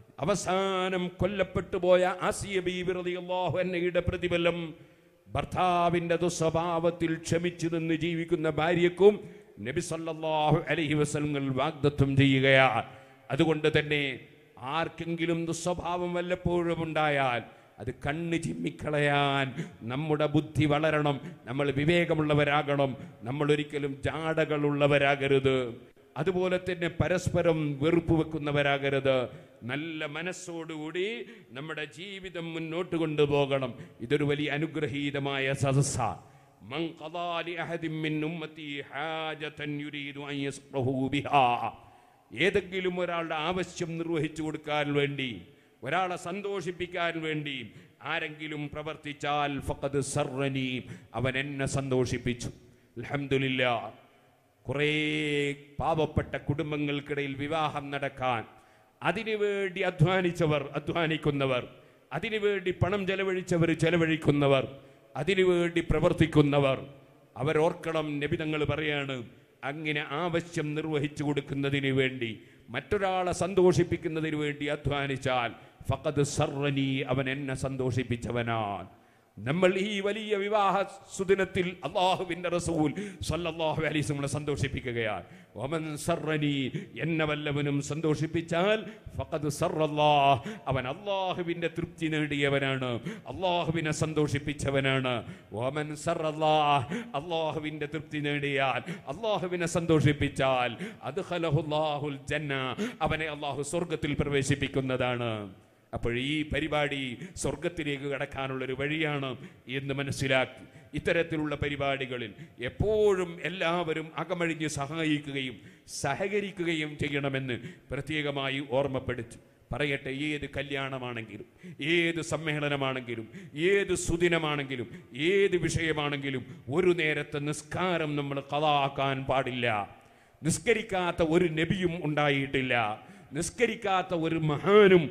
അവസാനം കൊല്ലപ്പെട്ടു പോയ ആസിയ ബീബി റളിയല്ലാഹു അൻഹയുടെ പ്രതിഫലം ഭർത്താവിന്റെ ദുസ്വഭാവത്തിൽ ക്ഷമിച്ചു നിന്ന് ജീവിക്കുന്ന ഭാര്യക്കും നബി സല്ലല്ലാഹു അലൈഹി വസല്ലം വാഗ്ദത്വം ചെയ്യുകയാണ് അതുകൊണ്ട് തന്നെ ആർക്കെങ്കിലും ദുസ്വഭാവം വല്ലപ്പോഴും ഉണ്ടായാൽ അത് കണ്ണ് ചിമ്മിക്കളയാൻ നമ്മുടെ ബുദ്ധി വളരണം നമ്മൾ വിവേകമുള്ളവരാകണം നമ്മൾ ഒരിക്കലും ജാടകളുള്ളവരാകരുത് അതുപോലെ തന്നെ പരസ്പരം വെറുപ്പ് വെക്കുന്നവരാകരുത് നല്ല മനസ്സോടുകൂടി നമ്മുടെ ജീവിതം മുന്നോട്ട് കൊണ്ടുപോകണം ഇതൊരു വലിയ അനുഗ്രഹീതമായ സദസ്സാണ് من قضى لأحد من أمتي حاجة يريد أن يسره بها ഏതെങ്കിലും ഒരാളുടെ ആവശ്യം നിർവഹിച്ചു കൊടുക്കാൻ വേണ്ടി ഒരാളെ സന്തോഷിപ്പിക്കാൻ വേണ്ടി ആരെങ്കിലും പ്രവർത്തിച്ചാൽ ഫഖദ് സർറനി അവൻ എന്നെ സന്തോഷിപ്പിച്ചു അൽഹംദുലില്ലാ കുറേ പാവപ്പെട്ട കുടുംബങ്ങൾക്കിടയിൽ വിവാഹം നടക്കാൻ അതിനുവേണ്ടി അധ്വാനിച്ചവർ അധ്വാനിക്കുന്നവർ അതിനുവേണ്ടി പണം ചെലവഴിച്ചവർ ചെലവഴിക്കുന്നവർ അതിനുവേണ്ടി പ്രവർത്തിക്കുന്നവർ അവരോർക്കണം നബിതങ്ങൾ പറയാണ് അങ്ങനെ ആവശ്യം നിർവഹിച്ചു കൊടുക്കുന്നതിന് വേണ്ടി മറ്റൊരാളെ സന്തോഷിപ്പിക്കുന്നതിന് വേണ്ടി അധ്വാനിച്ചാൽ ഫഖദ് സർറനി അവൻ എന്നെ സന്തോഷിപ്പിച്ചവനാൻ നമ്മൾ ഈ വലിയ വിവാഹ സുദിനത്തിൽ അള്ളാഹുവിന്റെ റസൂൽ സല്ലല്ലാഹു അലൈഹി നമ്മളെ സന്തോഷിപ്പിക്കുകയാണ് ഒമൻ സർറനി എന്നെ വല്ലവനും സന്തോഷിപ്പിച്ചാൽ ഫഖദ് സർറല്ലാഹ് അവൻ അള്ളാഹുവിന്റെ തൃപ്തി നേടിയവനാണ് അള്ളാഹുവിനെ സന്തോഷിപ്പിച്ചവനാണ് ഒമൻ സർറല്ലാഹ് അള്ളാഹുവിന്റെ തൃപ്തി നേടിയാൽ അള്ളാഹുവിനെ സന്തോഷിപ്പിച്ചാൽ അത് ഖലഹുല്ലാഹുൽ ജന്ന അവനെ അള്ളാഹു സ്വർഗത്തിൽ പ്രവേശിപ്പിക്കുന്നതാണ് അപ്പോൾ ഈ പരിപാടി സ്വർഗത്തിലേക്ക് കടക്കാനുള്ള ഒരു വഴിയാണ് എന്ന് മനസ്സിലാക്കി ഇത്തരത്തിലുള്ള പരിപാടികളിൽ എപ്പോഴും എല്ലാവരും അകമഴിഞ്ഞ് സഹായിക്കുകയും സഹകരിക്കുകയും ചെയ്യണമെന്ന് പ്രത്യേകമായി ഓർമ്മപ്പെടുത്തി പറയട്ടെ ഏത് കല്യാണമാണെങ്കിലും ഏത് സമ്മേളനമാണെങ്കിലും ഏത് സുദിനമാണെങ്കിലും ഏത് വിഷയമാണെങ്കിലും ഒരു നേരത്തെ നിസ്കാരം നമ്മൾ കഥാക്കാൻ പാടില്ല നിസ്കരിക്കാത്ത ഒരു നബിയും ഉണ്ടായിട്ടില്ല നിസ്കരിക്കാത്ത ഒരു മഹാനും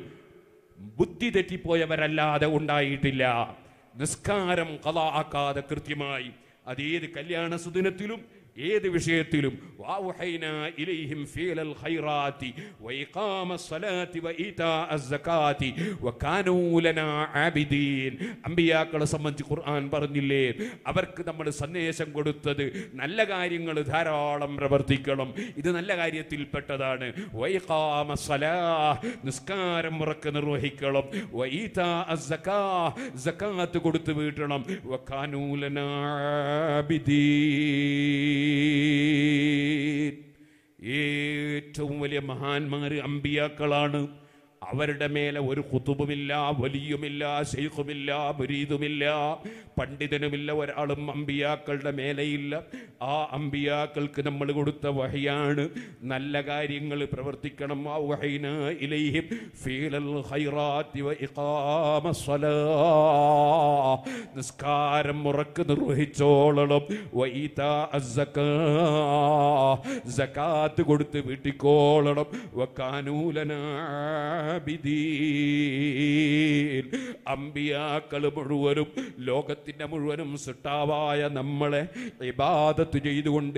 ബുദ്ധി തെറ്റിപ്പോയവരല്ലാതെ ഉണ്ടായിട്ടില്ല നിസ്കാരം കലാക്കാതെ കൃത്യമായി അതേത് കല്യാണ സുദിനത്തിലും ഏത് വിഷയത്തിലും വാവുഹൈന ഇലൈഹിം ഫീലൽ ഖൈറാത്തി വഇഖാമ സ്വലാത്തി വഇതാ അസ്സകാത്തി വകാനൂ ലനാ ആബിദീൻ അമ്പിയാക്കളെ സംബന്ധിച്ച് ഖുർആൻ പറഞ്ഞില്ലേ അവർക്ക് നമ്മൾ സന്ദേശം കൊടുത്തത് നല്ല കാര്യങ്ങൾ ധാരാളം പ്രവർത്തിക്കണം ഇത് നല്ല കാര്യത്തിൽപ്പെട്ടതാണ് വൈഖാമ സ്വലാ നിസ്കാരം ഉറക്കെ നിർവഹിക്കണം വഈതാ അസ്സകാ സകാത്ത് കൊടുത്തു വീട്ടണം വകാനൂ ലനാ ആബിദീൻ ഏറ്റവും വലിയ മഹാന്മാര് അമ്പിയാക്കളാണ് അവരുടെ മേലെ ഒരു കുത്തുബുമില്ല വലിയുമില്ല ശൈഖുമില്ല മുരീദുമില്ല പണ്ഡിതനുമില്ല ഒരാളും അമ്പിയാക്കളുടെ മേലെയില്ല ആ അമ്പിയാക്കൾക്ക് നമ്മൾ കൊടുത്ത വഹയാണ് നല്ല കാര്യങ്ങൾ പ്രവർത്തിക്കണം ആ വഹൈന ഇലൈഹിം ഫീലൽ ഖൈറാത്തി വ ഇഖാമസ്സലാ നിസ്കാരം മുറക്ക് നിർവഹിച്ചോളണം വൈതാ അസ്സക്കാ സകാത്ത് കൊടുത്ത് വീട്ടിക്കോളണം വക്കാനൂലനാബിദീൻ അമ്പിയാക്കൾ മുഴുവനും ലോകത്തിന്റെ മുഴുവനും സിട്ടാവായ നമ്മളെ ഇബാദത്ത് ചെയ്തുകൊണ്ട്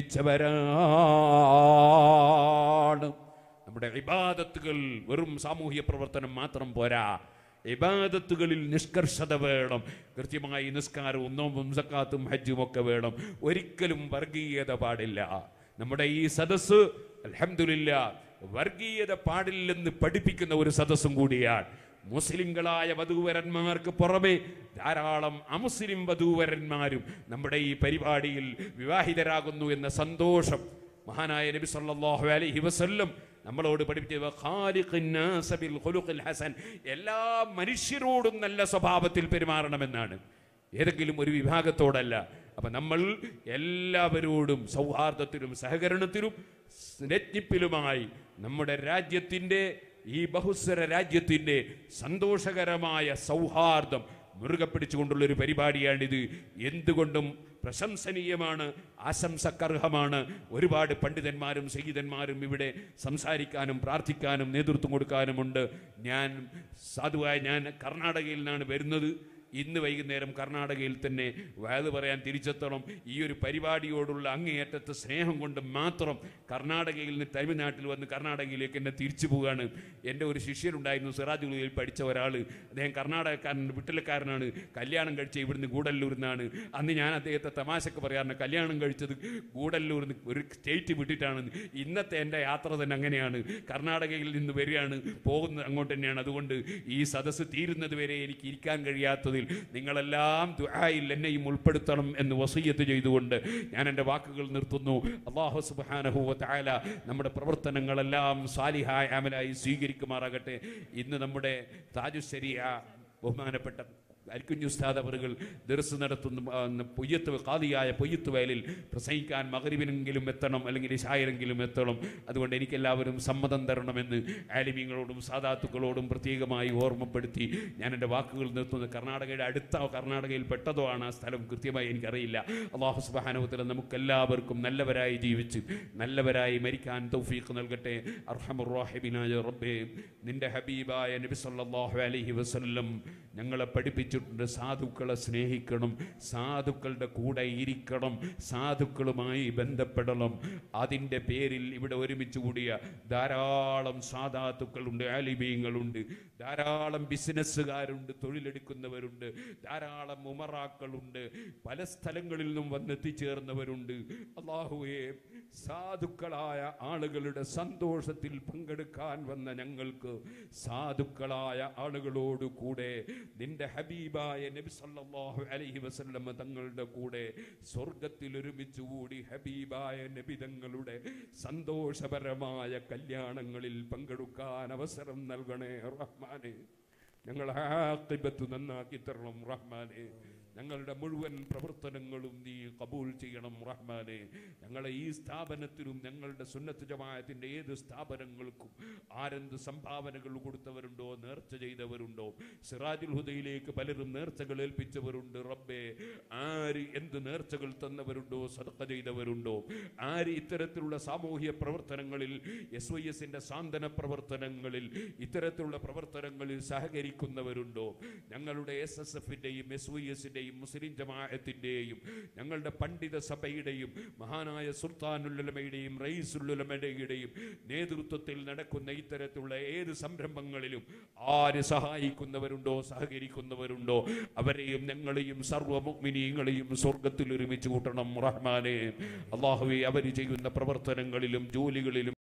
ജീവിച്ചവരാണ് നമ്മുടെ ഇബാദത്തുകൾ വെറും സാമൂഹ്യ പ്രവർത്തനം മാത്രം പോരാ ഇബാദത്തുകളിൽ നിഷ്കർഷത വേണം കൃത്യമായി നിസ്കാരവും നോമ്പും സക്കാത്തും ഹജ്ജും ഒക്കെ വേണം ഒരിക്കലും വർഗീയത പാടില്ല നമ്മുടെ ഈ സദസ്സ് അൽഹംദുലില്ല വർഗീയത പാടില്ലെന്ന് പഠിപ്പിക്കുന്ന ഒരു സദസ്സും കൂടിയാണ് മുസ്ലിങ്ങളായ വധൂവരന്മാർക്ക് പുറമെ ധാരാളം അമുസ്ലിം വധൂവരന്മാരും നമ്മുടെ ഈ പരിപാടിയിൽ വിവാഹിതരാകുന്നു എന്ന സന്തോഷം മഹാനായ നബി സല്ലല്ലാഹു അലൈഹി വസല്ലം നമ്മളോട് പഠിപ്പിച്ചത് ഖാലിഖിൻ നാസ ബിൽ ഖുലുഖിൽ ഹസൻ എല്ലാ മനുഷ്യരോടും നല്ല സ്വഭാവത്തിൽ പെരുമാറണമെന്നാണ് ഏതെങ്കിലും ഒരു വിഭാഗത്തോടല്ല അപ്പൊ നമ്മൾ എല്ലാവരോടും സൗഹാർദ്ദത്തിലും സഹകരണത്തിലും രജ്ഞിപ്പിലുമായി നമ്മുടെ രാജ്യത്തിന്റെ ഈ ബഹുസ്വര രാജ്യത്തിന്റെ സന്തോഷകരമായ സൗഹാർദ്ദം മുറുകെ പിടിച്ചുകൊണ്ടുള്ള ഒരു പരിപാടിയാണിത് എന്തുകൊണ്ടും പ്രശംസനീയമാണ് ആശംസക്കർഹമാണ് ഒരുപാട് പണ്ഡിതന്മാരും സയ്യിദന്മാരും ഇവിടെ സംസാരിക്കാനും പ്രാർത്ഥിക്കാനും നേതൃത്വം കൊടുക്കാനുമുണ്ട് ഞാൻ സാധുവായ ഞാൻ കർണാടകയിൽ നിന്നാണ് വരുന്നത് ഇന്ന് വൈകുന്നേരം കർണാടകയിൽ തന്നെ വയത് പറയാൻ തിരിച്ചെത്തണം ഈ ഒരു പരിപാടിയോടുള്ള അങ്ങേയറ്റത്തെ സ്നേഹം കൊണ്ട് മാത്രം കർണാടകയിൽ നിന്ന് തമിഴ്നാട്ടിൽ വന്ന് കർണാടകയിലേക്ക് എന്നെ തിരിച്ചു പോവുകയാണ് എൻ്റെ ഒരു ശിഷ്യനുണ്ടായിരുന്നു സിറാജുലിയിൽ പഠിച്ച ഒരാൾ അദ്ദേഹം കർണാടകക്കാരൻ വിട്ടലക്കാരനാണ് കല്യാണം കഴിച്ച ഇവിടുന്ന് ഗൂഡല്ലൂരിൽ നിന്നാണ് അന്ന് ഞാൻ അദ്ദേഹത്തെ തമാശക്ക് പറയാറുണ്ട് കല്യാണം കഴിച്ചത് ഗൂഡല്ലൂരിൽ നിന്ന് ഒരു സ്റ്റേറ്റ് വിട്ടിട്ടാണ് ഇന്നത്തെ എൻ്റെ യാത്ര തന്നെ അങ്ങനെയാണ് കർണാടകയിൽ നിന്ന് വരികയാണ് പോകുന്നത് അങ്ങോട്ട് തന്നെയാണ് അതുകൊണ്ട് ഈ സദസ്സ് തീരുന്നത് വരെ എനിക്ക് ഇരിക്കാൻ കഴിയാത്തതിൽ നിങ്ങളെല്ലാം ദുആയിൽ എന്നെയും ഉൾപ്പെടുത്തണം എന്ന് വസീയത്ത് ചെയ്തുകൊണ്ട് ഞാൻ എൻ്റെ വാക്കുകൾ നിർത്തുന്നു അള്ളാഹു സുബ്ഹാനഹു വ തആല നമ്മുടെ പ്രവർത്തനങ്ങളെല്ലാം സാലിഹായ അമലായി സ്വീകരിക്കുമാറാകട്ടെ ഇന്ന് നമ്മുടെ താജുശരിയ ബഹുമാനപ്പെട്ട അരിക്കുഞ്ഞു ഉസ്താദ് അവറുകൾ ദർസ് നടത്തുന്ന ആ, ന്ന് പൊയ്യത്ത് കാതിയായ പൊയ്യത്ത് വയലിൽ പ്രസംഗിക്കാൻ മകരിവിനെങ്കിലും എത്തണം അല്ലെങ്കിൽ ഇഷായിരെങ്കിലും എത്തണം അതുകൊണ്ട് എനിക്കെല്ലാവരും സമ്മതം തരണമെന്ന് ആലിമീങ്ങളോടും സാദാത്തുക്കളോടും പ്രത്യേകമായി ഓർമ്മപ്പെടുത്തി ഞാൻ എൻ്റെ വാക്കുകൾ നിർത്തുന്നത് കർണാടകയുടെ അടുത്ത കർണാടകയിൽ പെട്ടതോ ആണ് ആ സ്ഥലം കൃത്യമായി എനിക്കറിയില്ല അള്ളാഹു സുബാനുവത്തിൽ നമുക്കെല്ലാവർക്കും നല്ലവരായി ജീവിച്ച് നല്ലവരായി മരിക്കാൻ തൗഫീഖ് നൽകട്ടെ അർഹമുറാഹിബിനായ റബ്ബേ നിന്റെ ഹബീബായ നബി സല്ലല്ലാഹു അലൈഹി വസല്ലം ഞങ്ങളെ പഠിപ്പിച്ചിട്ടുണ്ട് സാധുക്കളെ സ്നേഹിക്കണം സാധുക്കളുടെ കൂടെ ഇരിക്കണം സാധുക്കളുമായി ബന്ധപ്പെടണം അതിൻ്റെ പേരിൽ ഇവിടെ ഒരുമിച്ച് കൂടിയ ധാരാളം സാധാത്തുക്കളുണ്ട് ആലിമീങ്ങളുണ്ട് ധാരാളം ബിസിനസ്സുകാരുണ്ട് തൊഴിലെടുക്കുന്നവരുണ്ട് ധാരാളം ഉമറാക്കളുണ്ട് പല സ്ഥലങ്ങളിൽ നിന്നും വന്നെത്തിച്ചേർന്നവരുണ്ട് അള്ളാഹുവേ സാധുക്കളായ ആളുകളുടെ സന്തോഷത്തിൽ പങ്കെടുക്കാൻ വന്ന ഞങ്ങൾക്ക് സാധുക്കളായ ആളുകളോട് കൂടെ നിന്റെ ഹബീബായ നബി സല്ലല്ലാഹു അലൈഹി വസല്ലമ തങ്ങളുടെ കൂടെ സ്വർഗത്തിൽ ഒരുമിച്ച് കൂടി ഹബീബായ നബി തങ്ങളുടെ സന്തോഷപരമായ കല്യാണങ്ങളിൽ പങ്കെടുക്കാൻ അവസരം നൽകണേ റഹ്മാനെ ഞങ്ങൾ ആക്കിബത്ത് നന്നാക്കി തരണം റഹ്മാനെ ഞങ്ങളുടെ മുഴുവൻ പ്രവർത്തനങ്ങളും നീ കബൂൽ ചെയ്യണം റഹ്മാനെ ഞങ്ങളെ ഈ സ്ഥാപനത്തിലും ഞങ്ങളുടെ സുന്നത്ത് ജമാഅത്തിന്റെ ഏത് സ്ഥാപനങ്ങൾക്കും ആരെന്ത് സംഭാവനകൾ കൊടുത്തവരുണ്ടോ നേർച്ച ചെയ്തവരുണ്ടോ സിറാജുൽ ഹുദയിലേക്ക് പലരും നേർച്ചകൾ ഏൽപ്പിച്ചവരുണ്ട് റബ്ബേ ആര് എന്ത് നേർച്ചകൾ തന്നവരുണ്ടോ സദക്ക ചെയ്തവരുണ്ടോ ആര് ഇത്തരത്തിലുള്ള സാമൂഹ്യ പ്രവർത്തനങ്ങളിൽ എസ് വൈ എസിന്റെ സാന്ത്വന പ്രവർത്തനങ്ങളിൽ ഇത്തരത്തിലുള്ള പ്രവർത്തനങ്ങളിൽ സഹകരിക്കുന്നവരുണ്ടോ ഞങ്ങളുടെ എസ് എസ് എഫിന്റെയും എസ് വൈ എസിന്റെയും മുസ്ലിം ജമാഅത്തിന്റെയും ഞങ്ങളുടെ പണ്ഡിത സഭയുടെയും മഹാനായ സുൽത്താനുല്ലമയുടെയും റയീസുല്ലുലമയുടെയും നേതൃത്വത്തിൽ നടക്കുന്ന ഇത്തരത്തിലുള്ള ഏത് സംരംഭങ്ങളിലും ആര് സഹായിക്കുന്നവരുണ്ടോ സഹകരിക്കുന്നവരുണ്ടോ അവരെയും ഞങ്ങളെയും സർവ്വ മുഗ്മിനീങ്ങളെയും സ്വർഗത്തിൽ ഒരുമിച്ച് കൂട്ടണം റഹ്മാനെ അള്ളാഹുവെ അവർ ചെയ്യുന്ന പ്രവർത്തനങ്ങളിലും ജോലികളിലും